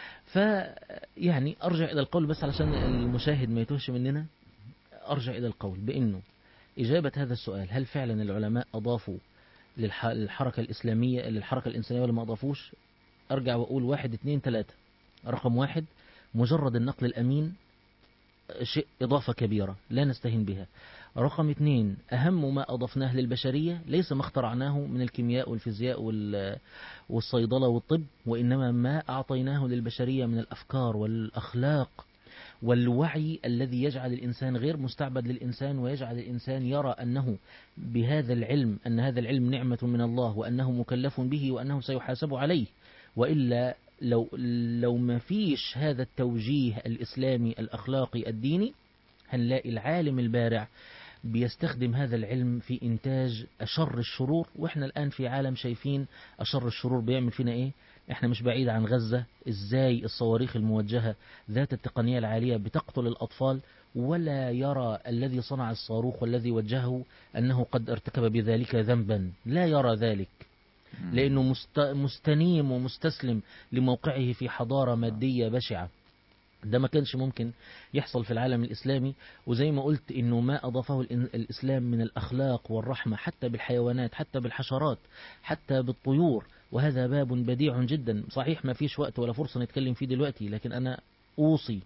فيعني ارجع الى القول بس علشان المشاهد ما يتوهش مننا ارجع الى القول بانه اجابه هذا السؤال هل فعلا العلماء اضافوا للح- للحركه الاسلاميه للحركه الانسانيه ولا ما اضافوش ارجع واقول واحد اتنين تلاته رقم واحد مجرد النقل الامين شيء إضافة كبيرة لا نستهين بها رقم اثنين أهم ما أضفناه للبشرية ليس ما اخترعناه من الكيمياء والفيزياء وال- والصيدلة والطب وإنما ما أعطيناه للبشرية من الأفكار والأخلاق والوعي الذي يجعل الإنسان غير مستعبد للإنسان ويجعل الإنسان يرى أنه بهذا العلم أن هذا العلم نعمة من الله وأنه مكلف به وأنه سيحاسب عليه وإلا لو لو ما فيش هذا التوجيه الإسلامي الأخلاقي الديني هنلاقي العالم البارع بيستخدم هذا العلم في إنتاج أشر الشرور وإحنا الآن في عالم شايفين أشر الشرور بيعمل فينا إيه إحنا مش بعيد عن غزة إزاي الصواريخ الموجهة ذات التقنية العالية بتقتل الأطفال ولا يرى الذي صنع الصاروخ والذي وجهه أنه قد ارتكب بذلك ذنبا لا يرى ذلك مم. لأنه مست- مستنيم ومستسلم لموقعه في حضارة مادية بشعة ده ما كانش ممكن يحصل في العالم الإسلامي وزي ما قلت إنه ما أضافه الإن- الإسلام من الأخلاق والرحمة حتى بالحيوانات حتى بالحشرات حتى بالطيور وهذا باب بديع جدا صحيح ما فيش وقت ولا فرصة نتكلم فيه دلوقتي لكن أنا أوصي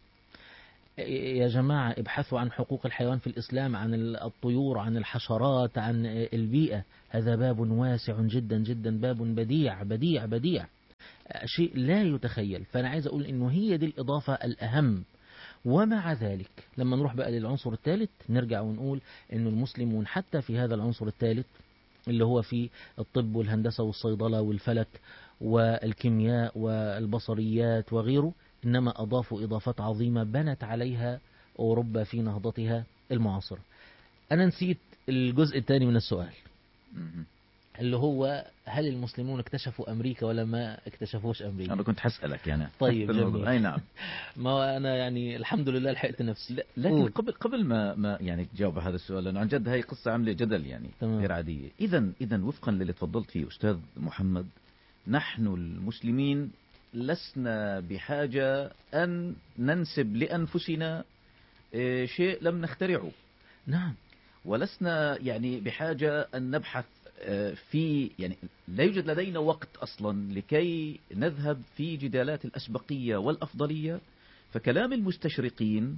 يا جماعة ابحثوا عن حقوق الحيوان في الإسلام عن الطيور عن الحشرات عن البيئة هذا باب واسع جدا جدا باب بديع بديع بديع شيء لا يتخيل فأنا عايز أقول إنه هي دي الإضافة الأهم ومع ذلك لما نروح بقى للعنصر الثالث نرجع ونقول إنه المسلمون حتى في هذا العنصر الثالث اللي هو في الطب والهندسة والصيدلة والفلك والكيمياء والبصريات وغيره إنما أضافوا إضافات عظيمة بنت عليها أوروبا في نهضتها المعاصرة أنا نسيت الجزء الثاني من السؤال مهم. اللي هو هل المسلمون اكتشفوا أمريكا ولا ما اكتشفوش أمريكا انا كنت حسألك يعني طيب، في الموضوع. جميل. اي نعم ما هو أنا يعني الحمد لله لحقت نفسي لا لكن قول. قبل قبل ما ما يعني تجاوب على هذا السؤال لانه عن جد هي قصه عامله جدل يعني تمام. غير عاديه اذا اذا وفقا للي تفضلت فيه استاذ محمد نحن المسلمين لسنا بحاجه ان ننسب لانفسنا آه، شيء لم نخترعه نعم ولسنا يعني بحاجة أن نبحث آه، في يعني لا يوجد لدينا وقت أصلا لكي نذهب في جدالات الأسبقية والأفضلية فكلام المستشرقين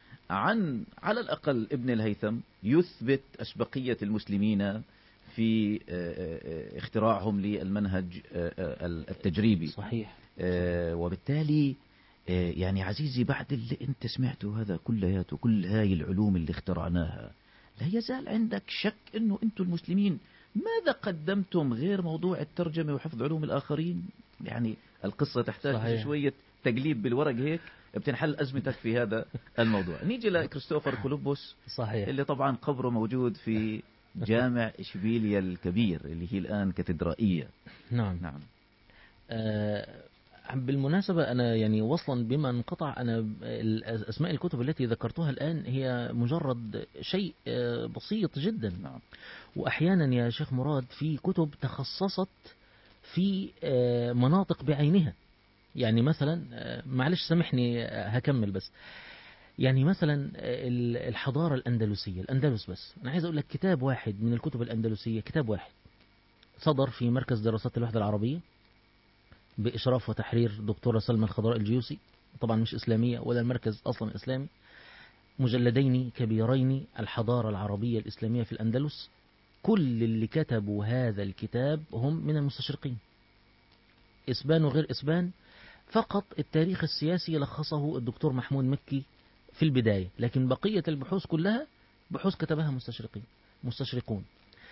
عن على الأقل ابن الهيثم يثبت أسبقية المسلمين في آه، آه، اختراعهم للمنهج آه، آه، التجريبي صحيح آه، وبالتالي آه، يعني عزيزي بعد اللي انت سمعته هذا كلياته كل هاي العلوم اللي اخترعناها لا يزال عندك شك انه انتم المسلمين ماذا قدمتم غير موضوع الترجمة وحفظ علوم الاخرين يعني القصة تحتاج صحيح. شوية تقليب بالورق هيك بتنحل ازمتك في هذا الموضوع نيجي لكريستوفر كولومبوس صحيح اللي طبعا قبره موجود في جامع اشبيليا الكبير اللي هي الان كاتدرائية نعم نعم آه، بالمناسبة أنا يعني وصلا بما انقطع أنا ال- أسماء الكتب التي ذكرتها الآن هي مجرد شيء آه، بسيط جدا نعم وأحيانا يا شيخ مراد في كتب تخصصت في آه، مناطق بعينها يعني مثلا آه، معلش سامحني آه، هكمل بس يعني مثلا آه، ال- الحضارة الأندلسية الأندلس بس أنا عايز أقول لك كتاب واحد من الكتب الأندلسية كتاب واحد صدر في مركز دراسات الوحدة العربية بإشراف وتحرير دكتورة سلمى الخضراء الجيوسي طبعا مش إسلامية ولا المركز أصلا إسلامي مجلدين كبيرين الحضارة العربية الإسلامية في الأندلس كل اللي كتبوا هذا الكتاب هم من المستشرقين إسبان وغير إسبان فقط التاريخ السياسي لخصه الدكتور محمود مكي في البداية لكن بقية البحوث كلها بحوث كتبها مستشرقين مستشرقون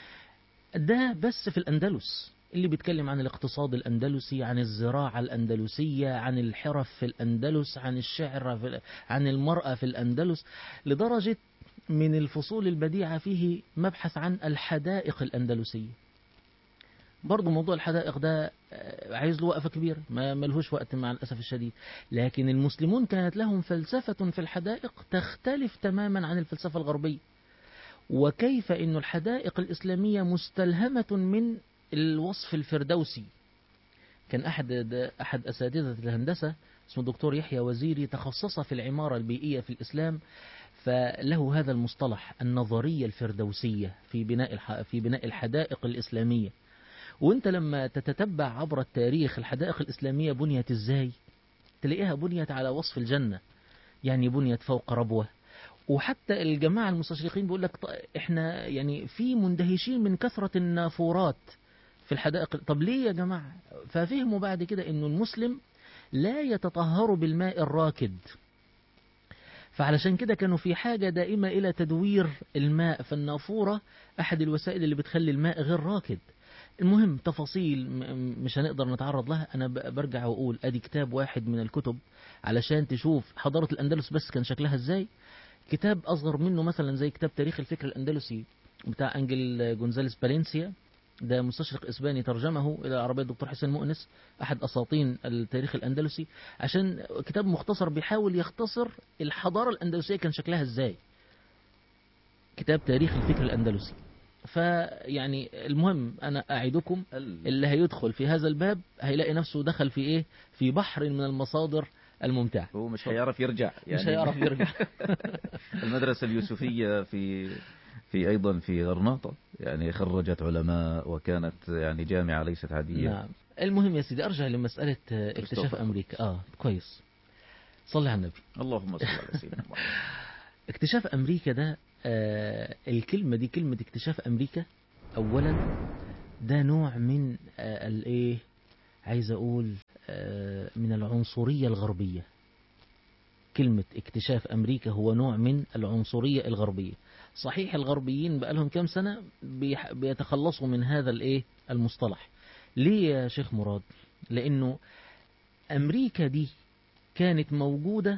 ده بس في الأندلس اللي بيتكلم عن الاقتصاد الأندلسي عن الزراعة الأندلسية عن الحرف في الأندلس عن الشعر في عن المرأة في الأندلس لدرجة من الفصول البديعة فيه مبحث عن الحدائق الأندلسية برضو موضوع الحدائق ده آه، عايز له وقفة كبيرة ما ملهوش وقت مع الأسف الشديد لكن المسلمون كانت لهم فلسفة في الحدائق تختلف تماما عن الفلسفة الغربية وكيف أن الحدائق الإسلامية مستلهمة من الوصف الفردوسي كان أحد أحد أساتذة الهندسة اسمه الدكتور يحيى وزيري تخصص في العمارة البيئية في الإسلام فله هذا المصطلح النظرية الفردوسية في بناء الح... في بناء الحدائق الإسلامية وانت لما تتتبع عبر التاريخ الحدائق الإسلامية بنيت ازاي تلاقيها بنيت على وصف الجنة يعني بنيت فوق ربوة وحتى الجماعة المستشرقين بيقول لك ط- احنا يعني في مندهشين من كثرة النافورات في الحدائق طب ليه يا جماعة ففهموا بعد كده انه المسلم لا يتطهر بالماء الراكد فعلشان كده كانوا في حاجة دائمة إلى تدوير الماء فالنافورة أحد الوسائل اللي بتخلي الماء غير راكد المهم تفاصيل م- مش هنقدر نتعرض لها أنا ب- برجع وأقول أدي كتاب واحد من الكتب علشان تشوف حضارة الأندلس بس كان شكلها إزاي كتاب أصغر منه مثلا زي كتاب تاريخ الفكر الأندلسي بتاع أنجل جونزاليس بالينسيا ده مستشرق إسباني ترجمه إلى العربية الدكتور حسين مؤنس أحد أساطين التاريخ الأندلسي عشان كتاب مختصر بيحاول يختصر الحضارة الأندلسية كان شكلها إزاي كتاب تاريخ الفكر الأندلسي فيعني المهم أنا أعدكم ال- اللي هيدخل في هذا الباب هيلاقي نفسه دخل في إيه في بحر من المصادر الممتعة هو مش هيعرف يرجع مش هيعرف يرجع المدرسة اليوسفية في في أيضا في غرناطة يعني خرجت علماء وكانت يعني جامعة ليست عادية نعم المهم يا سيدي أرجع لمسألة اكتشاف كريستوفر. أمريكا آه كويس صلي على النبي اللهم صل على سيدنا محمد اكتشاف أمريكا ده آه الكلمة دي كلمة اكتشاف أمريكا أولا ده نوع من آه الإيه عايز أقول آه من العنصرية الغربية كلمة اكتشاف أمريكا هو نوع من العنصرية الغربية صحيح الغربيين بقالهم كام سنة بيح- بيتخلصوا من هذا الإيه المصطلح ليه يا شيخ مراد لأنه أمريكا دي كانت موجودة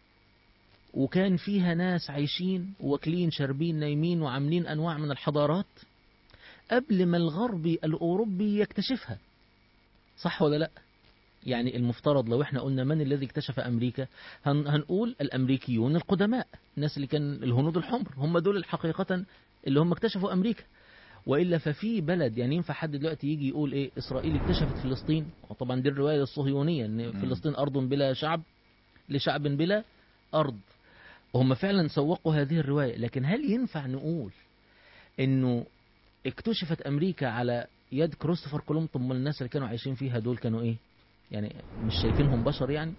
وكان فيها ناس عايشين واكلين شاربين نايمين وعاملين أنواع من الحضارات قبل ما الغربي الأوروبي يكتشفها صح ولا لا يعني المفترض لو احنا قلنا من الذي اكتشف أمريكا هن هنقول الأمريكيون القدماء الناس اللي كان الهنود الحمر هم دول الحقيقة اللي هم اكتشفوا أمريكا وإلا ففي بلد يعني ينفع حد دلوقتي يجي يقول إيه إسرائيل اكتشفت فلسطين وطبعا دي الرواية الصهيونية إن مم. فلسطين أرض بلا شعب لشعب بلا أرض وهم فعلا سوقوا هذه الرواية لكن هل ينفع نقول إنه اكتشفت أمريكا على يد كريستوفر كولومب طب ما الناس اللي كانوا عايشين فيها دول كانوا إيه يعني مش شايفينهم بشر يعني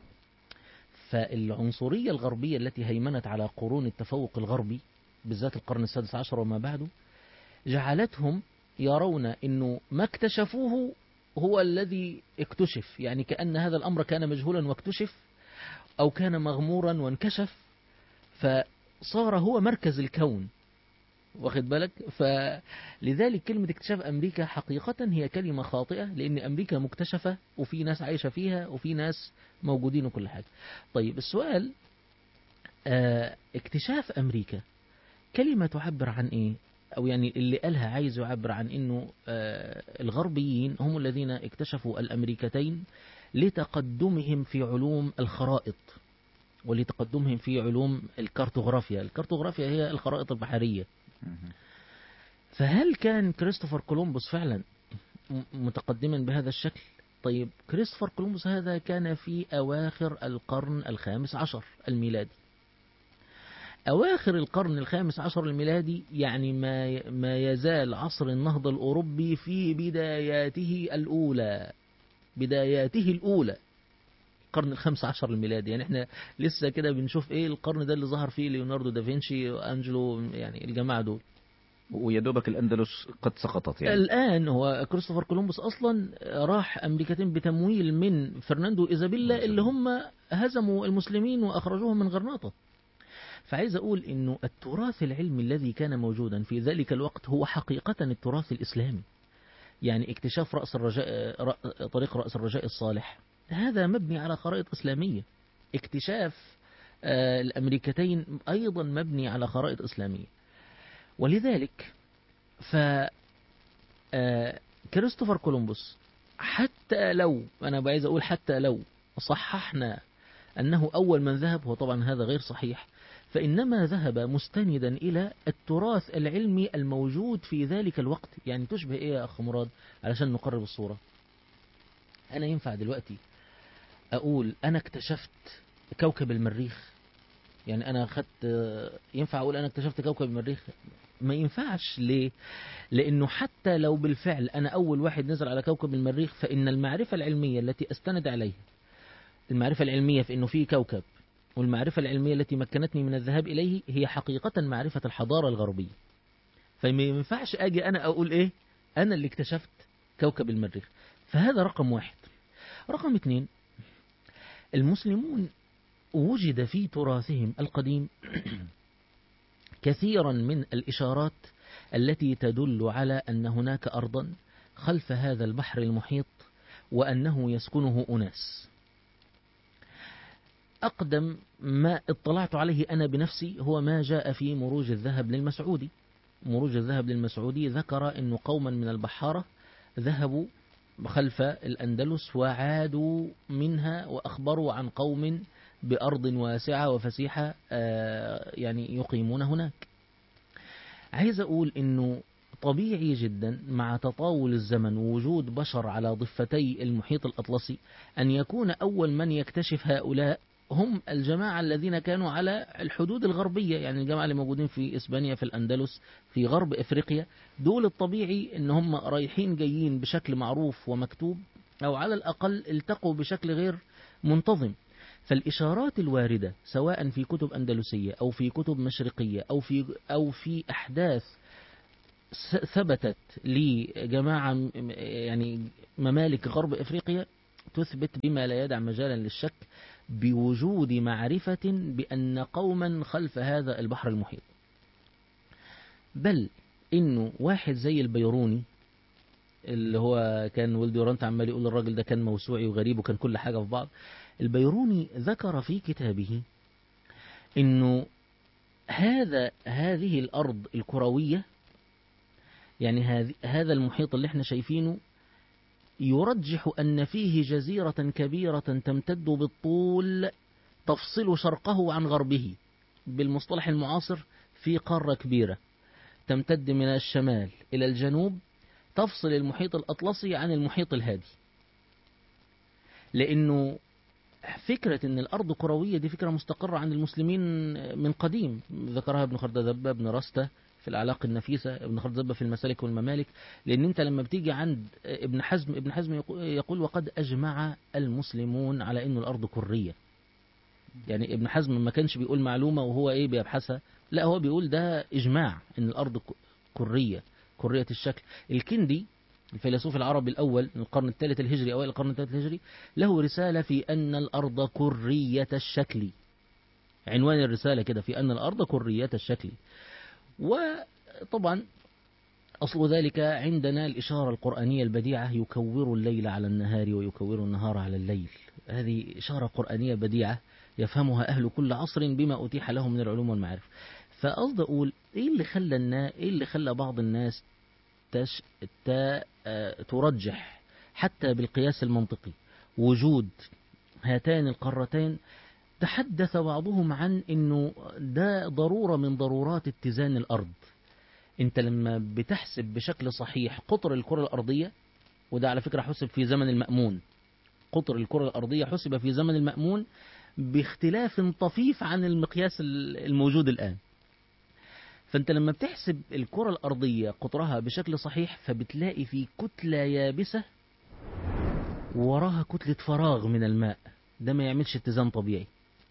فالعنصرية الغربية التي هيمنت على قرون التفوق الغربي بالذات القرن السادس عشر وما بعده جعلتهم يرون انه ما اكتشفوه هو الذي اكتشف يعني كأن هذا الأمر كان مجهولا واكتشف أو كان مغمورا وانكشف فصار هو مركز الكون واخد بالك فلذلك كلمة اكتشاف أمريكا حقيقة هي كلمة خاطئة لأن أمريكا مكتشفة وفي ناس عايشة فيها وفي ناس موجودين وكل حاجة طيب السؤال آه اكتشاف أمريكا كلمة تعبر عن إيه أو يعني اللي قالها عايز يعبر عن إنه آه الغربيين هم الذين اكتشفوا الأمريكتين لتقدمهم في علوم الخرائط ولتقدمهم في علوم الكارتوغرافيا الكارتوغرافيا هي الخرائط البحرية فهل كان كريستوفر كولومبوس فعلا م- متقدما بهذا الشكل طيب كريستوفر كولومبوس هذا كان في أواخر القرن الخامس عشر الميلادي أواخر القرن الخامس عشر الميلادي يعني ما ما يزال عصر النهضة الأوروبي في بداياته الأولى بداياته الأولى القرن الخامس عشر الميلادي يعني احنا لسه كده بنشوف ايه القرن ده اللي ظهر فيه ليوناردو دافنشي وانجلو يعني الجماعة دول ويا دوبك الأندلس قد سقطت يعني الآن هو كريستوفر كولومبوس أصلا راح أمريكتين بتمويل من فرناندو إيزابيلا اللي هم هزموا المسلمين وأخرجوهم من غرناطة فعايز أقول إنه التراث العلمي الذي كان موجودا في ذلك الوقت هو حقيقة التراث الإسلامي يعني اكتشاف رأس الرجاء رأ- طريق رأس الرجاء الصالح هذا مبني على خرائط إسلامية اكتشاف آه، الأمريكتين أيضا مبني على خرائط إسلامية ولذلك ف آه، كريستوفر كولومبوس حتى لو أنا عايز أقول حتى لو صححنا أنه أول من ذهب هو طبعا هذا غير صحيح فإنما ذهب مستندا إلى التراث العلمي الموجود في ذلك الوقت يعني تشبه إيه يا أخ مراد علشان نقرب الصورة أنا ينفع دلوقتي أقول أنا اكتشفت كوكب المريخ يعني أنا أخدت ينفع أقول أنا اكتشفت كوكب المريخ ما ينفعش ليه لأنه حتى لو بالفعل أنا أول واحد نزل على كوكب المريخ فإن المعرفة العلمية التي أستند عليها المعرفة العلمية في أنه في كوكب والمعرفة العلمية التي مكنتني من الذهاب إليه هي حقيقة معرفة الحضارة الغربية فما ينفعش أجي أنا أقول إيه أنا اللي اكتشفت كوكب المريخ فهذا رقم واحد رقم اثنين المسلمون وجد في تراثهم القديم كثيرا من الإشارات التي تدل على أن هناك أرضا خلف هذا البحر المحيط وأنه يسكنه أناس أقدم ما اطلعت عليه أنا بنفسي هو ما جاء في مروج الذهب للمسعودي مروج الذهب للمسعودي ذكر أن قوما من البحارة ذهبوا خلف الأندلس وعادوا منها وأخبروا عن قوم بأرض واسعة وفسيحة آه، يعني يقيمون هناك عايز أقول أنه طبيعي جدا مع تطاول الزمن ووجود بشر على ضفتي المحيط الأطلسي أن يكون أول من يكتشف هؤلاء هم الجماعة الذين كانوا على الحدود الغربية يعني الجماعة اللي موجودين في إسبانيا في الأندلس في غرب إفريقيا دول الطبيعي إن هم رايحين جايين بشكل معروف ومكتوب أو على الأقل التقوا بشكل غير منتظم فالإشارات الواردة سواء في كتب أندلسية أو في كتب مشرقية أو في أو في أحداث ثبتت لجماعة يعني ممالك غرب إفريقيا تثبت بما لا يدع مجالا للشك بوجود معرفة بأن قوما خلف هذا البحر المحيط بل إنه واحد زي البيروني اللي هو كان ولد يورانت عمال يقول الراجل ده كان موسوعي وغريب وكان كل حاجة في بعض البيروني ذكر في كتابه انه هذا هذه الارض الكروية يعني هذا المحيط اللي احنا شايفينه يرجح أن فيه جزيرة كبيرة تمتد بالطول تفصل شرقه عن غربه بالمصطلح المعاصر في قارة كبيرة تمتد من الشمال إلى الجنوب تفصل المحيط الأطلسي عن المحيط الهادي لأنه فكرة أن الأرض كروية دي فكرة مستقرة عند المسلمين من قديم ذكرها ابن خرددبة ابن رستة في العلاقة النفيسة ابن خرددبة في المسالك والممالك لأن أنت لما بتيجي عند ابن حزم ابن حزم يقول وقد أجمع المسلمون على أن الأرض كرية يعني ابن حزم ما كانش بيقول معلومة وهو إيه بيبحثها لا هو بيقول ده إجماع أن الأرض كرية كرية الشكل الكندي الفيلسوف العربي الأول من القرن الثالث الهجري أوائل القرن الثالث الهجري له رسالة في أن الأرض كرية الشكل عنوان الرسالة كده في أن الأرض كرية الشكل وطبعا أصل ذلك عندنا الإشارة القرآنية البديعة يكور الليل على النهار ويكور النهار على الليل هذه إشارة قرآنية بديعة يفهمها أهل كل عصر بما أتيح لهم من العلوم والمعارف فقصد أقول إيه اللي خلى النا إيه اللي خلى بعض الناس تش... ت... ترجح حتى بالقياس المنطقي وجود هاتان القارتين تحدث بعضهم عن انه ده ضرورة من ضرورات اتزان الارض انت لما بتحسب بشكل صحيح قطر الكرة الارضية وده على فكرة حسب في زمن المأمون قطر الكرة الارضية حسب في زمن المأمون باختلاف طفيف عن المقياس الموجود الآن فانت لما بتحسب الكرة الأرضية قطرها بشكل صحيح فبتلاقي في كتلة يابسة وراها كتلة فراغ من الماء ده ما يعملش اتزان طبيعي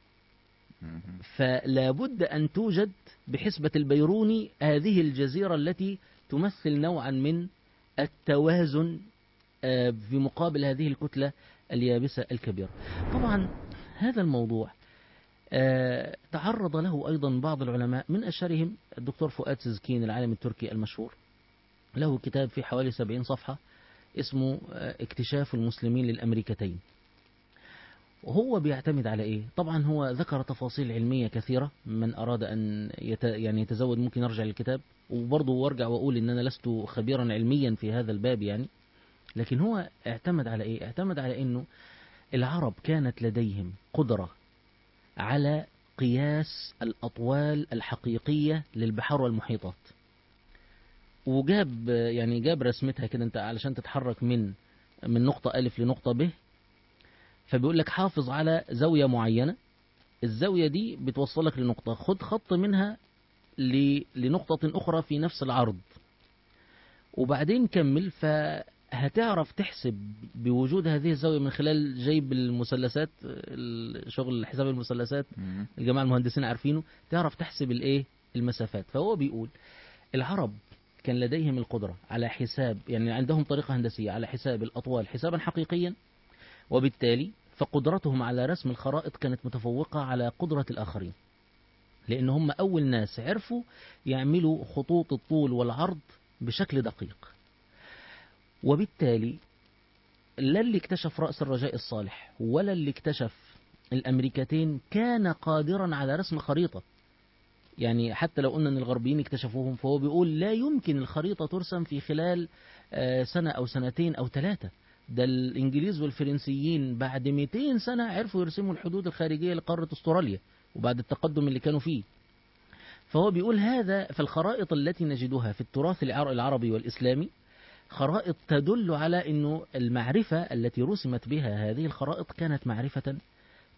فلا بد أن توجد بحسبة البيروني هذه الجزيرة التي تمثل نوعا من التوازن في مقابل هذه الكتلة اليابسة الكبيرة طبعا هذا الموضوع تعرض له أيضا بعض العلماء من أشهرهم الدكتور فؤاد سزكين العالم التركي المشهور له كتاب في حوالي سبعين صفحة اسمه اكتشاف المسلمين للأمريكتين وهو بيعتمد على ايه طبعا هو ذكر تفاصيل علمية كثيرة من اراد ان يت... يعني يتزود ممكن يرجع للكتاب وبرضه وارجع واقول ان انا لست خبيرا علميا في هذا الباب يعني لكن هو اعتمد على ايه اعتمد على انه العرب كانت لديهم قدرة على قياس الاطوال الحقيقية للبحار والمحيطات وجاب يعني جاب رسمتها كده انت علشان تتحرك من من نقطة ألف لنقطة ب فبيقول لك حافظ على زاوية معينة الزاوية دي بتوصلك لنقطة خد خط منها لنقطة أخرى في نفس العرض وبعدين كمل فهتعرف تحسب بوجود هذه الزاوية من خلال جيب المثلثات شغل حساب المثلثات الجماعة المهندسين عارفينه تعرف تحسب الايه المسافات فهو بيقول العرب كان لديهم القدرة على حساب يعني عندهم طريقة هندسية على حساب الأطوال حسابا حقيقيا وبالتالي فقدرتهم على رسم الخرائط كانت متفوقة على قدرة الآخرين لأن هم أول ناس عرفوا يعملوا خطوط الطول والعرض بشكل دقيق وبالتالي لا اللي اكتشف رأس الرجاء الصالح ولا اللي اكتشف الأمريكتين كان قادرا على رسم خريطة يعني حتى لو قلنا ان الغربيين اكتشفوهم فهو بيقول لا يمكن الخريطة ترسم في خلال سنة أو سنتين أو ثلاثة ده الإنجليز والفرنسيين بعد 200 سنة عرفوا يرسموا الحدود الخارجية لقارة استراليا وبعد التقدم اللي كانوا فيه فهو بيقول هذا في الخرائط التي نجدها في التراث العربي والإسلامي خرائط تدل على أنه المعرفة التي رسمت بها هذه الخرائط كانت معرفة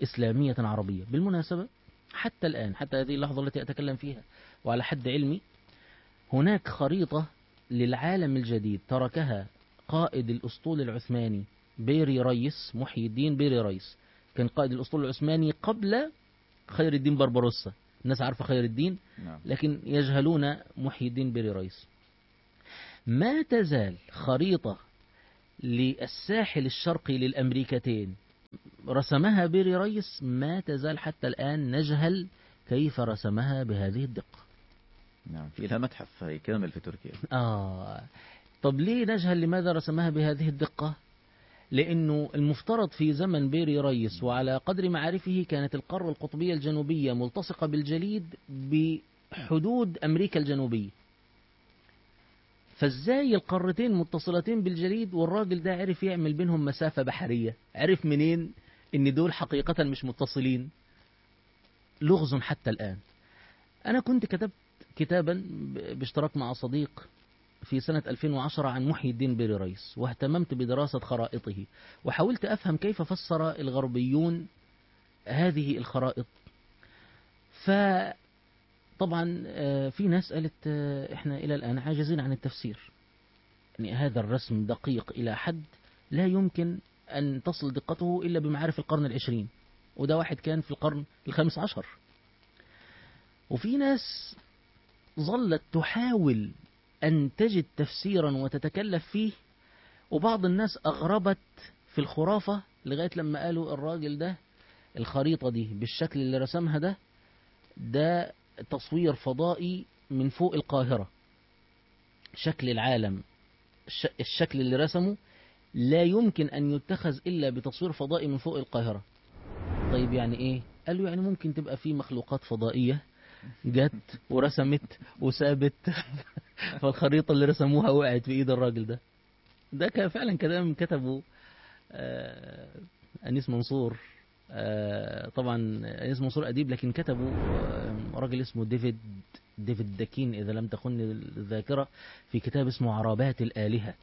إسلامية عربية بالمناسبة حتى الآن حتى هذه اللحظة التي أتكلم فيها وعلى حد علمي هناك خريطة للعالم الجديد تركها قائد الأسطول العثماني بيري ريس محي الدين بيري ريس كان قائد الأسطول العثماني قبل خير الدين بربروسا الناس عارفة خير الدين نعم لكن يجهلون محي الدين بيري ريس ما تزال خريطة للساحل الشرقي للأمريكتين رسمها بيري ريس ما تزال حتى الآن نجهل كيف رسمها بهذه الدقة نعم في لها متحف هي كامل في تركيا آه طب ليه نجهل لماذا رسمها بهذه الدقة لأنه المفترض في زمن بيري ريس وعلى قدر معارفه كانت القارة القطبية الجنوبية ملتصقة بالجليد بحدود أمريكا الجنوبية فازاي القارتين متصلتين بالجليد والراجل ده عرف يعمل بينهم مسافة بحرية عرف منين ان دول حقيقة مش متصلين لغز حتى الآن أنا كنت كتبت كتابا ب- باشتراك مع صديق في سنة 2010 عن محي الدين بيري ريس واهتممت بدراسة خرائطه وحاولت أفهم كيف فسر الغربيون هذه الخرائط فطبعا آه، في ناس قالت آه، احنا إلى الآن عاجزين عن التفسير يعني هذا الرسم دقيق إلى حد لا يمكن أن تصل دقته إلا بمعارف القرن العشرين وده واحد كان في القرن الخامس عشر وفي ناس ظلت تحاول أن تجد تفسيرا وتتكلف فيه وبعض الناس أغربت في الخرافة لغاية لما قالوا الراجل ده الخريطة دي بالشكل اللي رسمها ده ده تصوير فضائي من فوق القاهرة شكل العالم الش- الشكل اللي رسمه لا يمكن أن يتخذ إلا بتصوير فضائي من فوق القاهرة طيب يعني إيه قالوا يعني ممكن تبقى في مخلوقات فضائية جت ورسمت وسابت فالخريطة اللي رسموها وقعت في ايد الراجل ده ده كان فعلا كلام كتبه آه أنيس منصور آه طبعا أنيس منصور أديب لكن كتبه آه راجل اسمه ديفيد ديفيد داكين إذا لم تخن الذاكرة في كتاب اسمه عربات الآلهة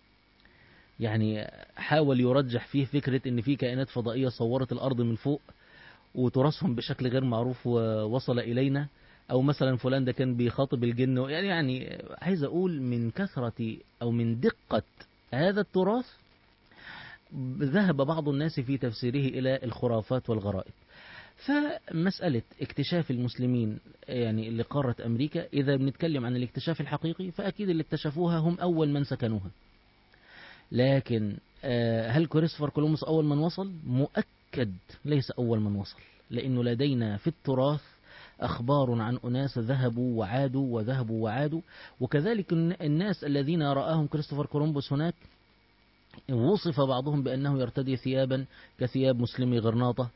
يعني حاول يرجح فيه فكرة ان في كائنات فضائية صورت الارض من فوق وتراثهم بشكل غير معروف ووصل الينا او مثلا فلان ده كان بيخاطب الجن يعني يعني عايز اقول من كثرة او من دقة هذا التراث ذهب بعض الناس في تفسيره الى الخرافات والغرائب فمسألة اكتشاف المسلمين يعني لقارة أمريكا إذا بنتكلم عن الاكتشاف الحقيقي فأكيد اللي اكتشفوها هم أول من سكنوها لكن آه، هل كريستوفر كولومبوس أول من وصل؟ مؤكد ليس أول من وصل لأنه لدينا في التراث أخبار عن أناس ذهبوا وعادوا وذهبوا وعادوا وكذلك الن- الناس الذين رآهم كريستوفر كولومبوس هناك وصف بعضهم بأنه يرتدي ثيابا كثياب مسلمي غرناطة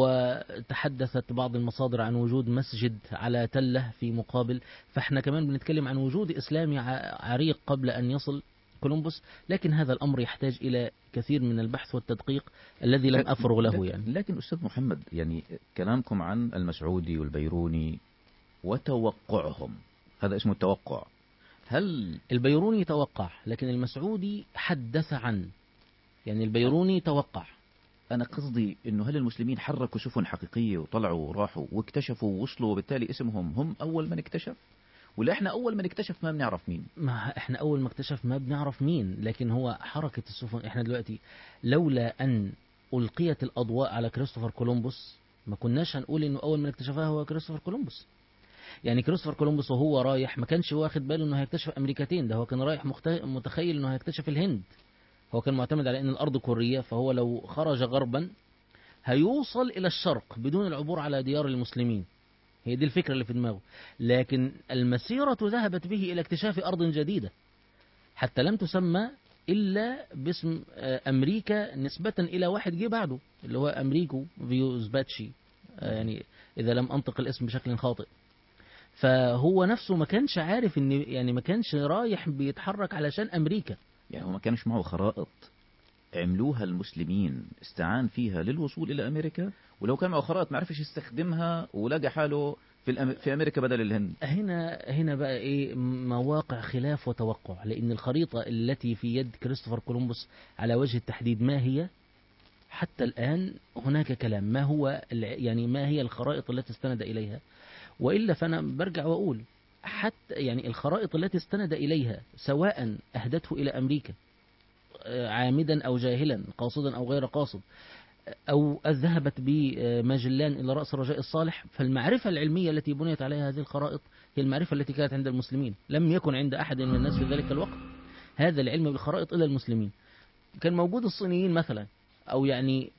وتحدثت بعض المصادر عن وجود مسجد على تلة في مقابل فاحنا كمان بنتكلم عن وجود إسلامي ع- عريق قبل أن يصل كولومبوس لكن هذا الأمر يحتاج إلى كثير من البحث والتدقيق الذي لم أفرغ له لكن- يعني لكن أستاذ محمد يعني كلامكم عن المسعودي والبيروني وتوقعهم هذا اسمه التوقع هل البيروني توقع لكن المسعودي حدث عن يعني البيروني توقع أنا قصدي أنه هل المسلمين حركوا سفن حقيقية وطلعوا وراحوا واكتشفوا ووصلوا وبالتالي اسمهم هم أول من اكتشف ولا إحنا أول من اكتشف ما بنعرف مين ما احنا اول ما اكتشف ما بنعرف مين لكن هو حركة السفن احنا دلوقتي لولا ان القيت الاضواء على كريستوفر كولومبوس ما كناش هنقول انه اول من اكتشفها هو كريستوفر كولومبوس يعني كريستوفر كولومبوس وهو رايح ما كانش واخد باله انه هيكتشف امريكتين ده هو كان رايح مخت... متخيل انه هيكتشف الهند هو كان معتمد على ان الارض كرية فهو لو خرج غربا هيوصل الى الشرق بدون العبور على ديار المسلمين هي دي الفكرة اللي في دماغه لكن المسيرة ذهبت به إلى اكتشاف أرض جديدة حتى لم تسمى إلا باسم آه، أمريكا نسبة إلى واحد جه بعده اللي هو أمريكو فيوزباتشي آه، يعني إذا لم أنطق الاسم بشكل خاطئ فهو نفسه ما كانش عارف ان يعني ما كانش رايح بيتحرك علشان امريكا يعني هو ما كانش معه خرائط عملوها المسلمين استعان فيها للوصول إلى أمريكا ولو كان معه خرائط ما عرفش يستخدمها ولقى حاله في, الأم... في أمريكا بدل الهند هنا هنا بقى ايه مواقع خلاف وتوقع لان الخريطه التي في يد كريستوفر كولومبوس على وجه التحديد ما هي حتى الآن هناك كلام ما هو الع- يعني ما هي الخرائط التي استند إليها وإلا فأنا برجع وأقول حتى يعني الخرائط التي استند إليها سواء أهدته إلى أمريكا آه، عامدا أو جاهلا قاصدا أو غير قاصد أو ذهبت بماجلان إلى رأس الرجاء الصالح فالمعرفة العلمية التي بنيت عليها هذه الخرائط هي المعرفة التي كانت عند المسلمين لم يكن عند أحد من الناس في ذلك الوقت هذا العلم بالخرائط إلى المسلمين كان موجود الصينيين مثلا أو يعني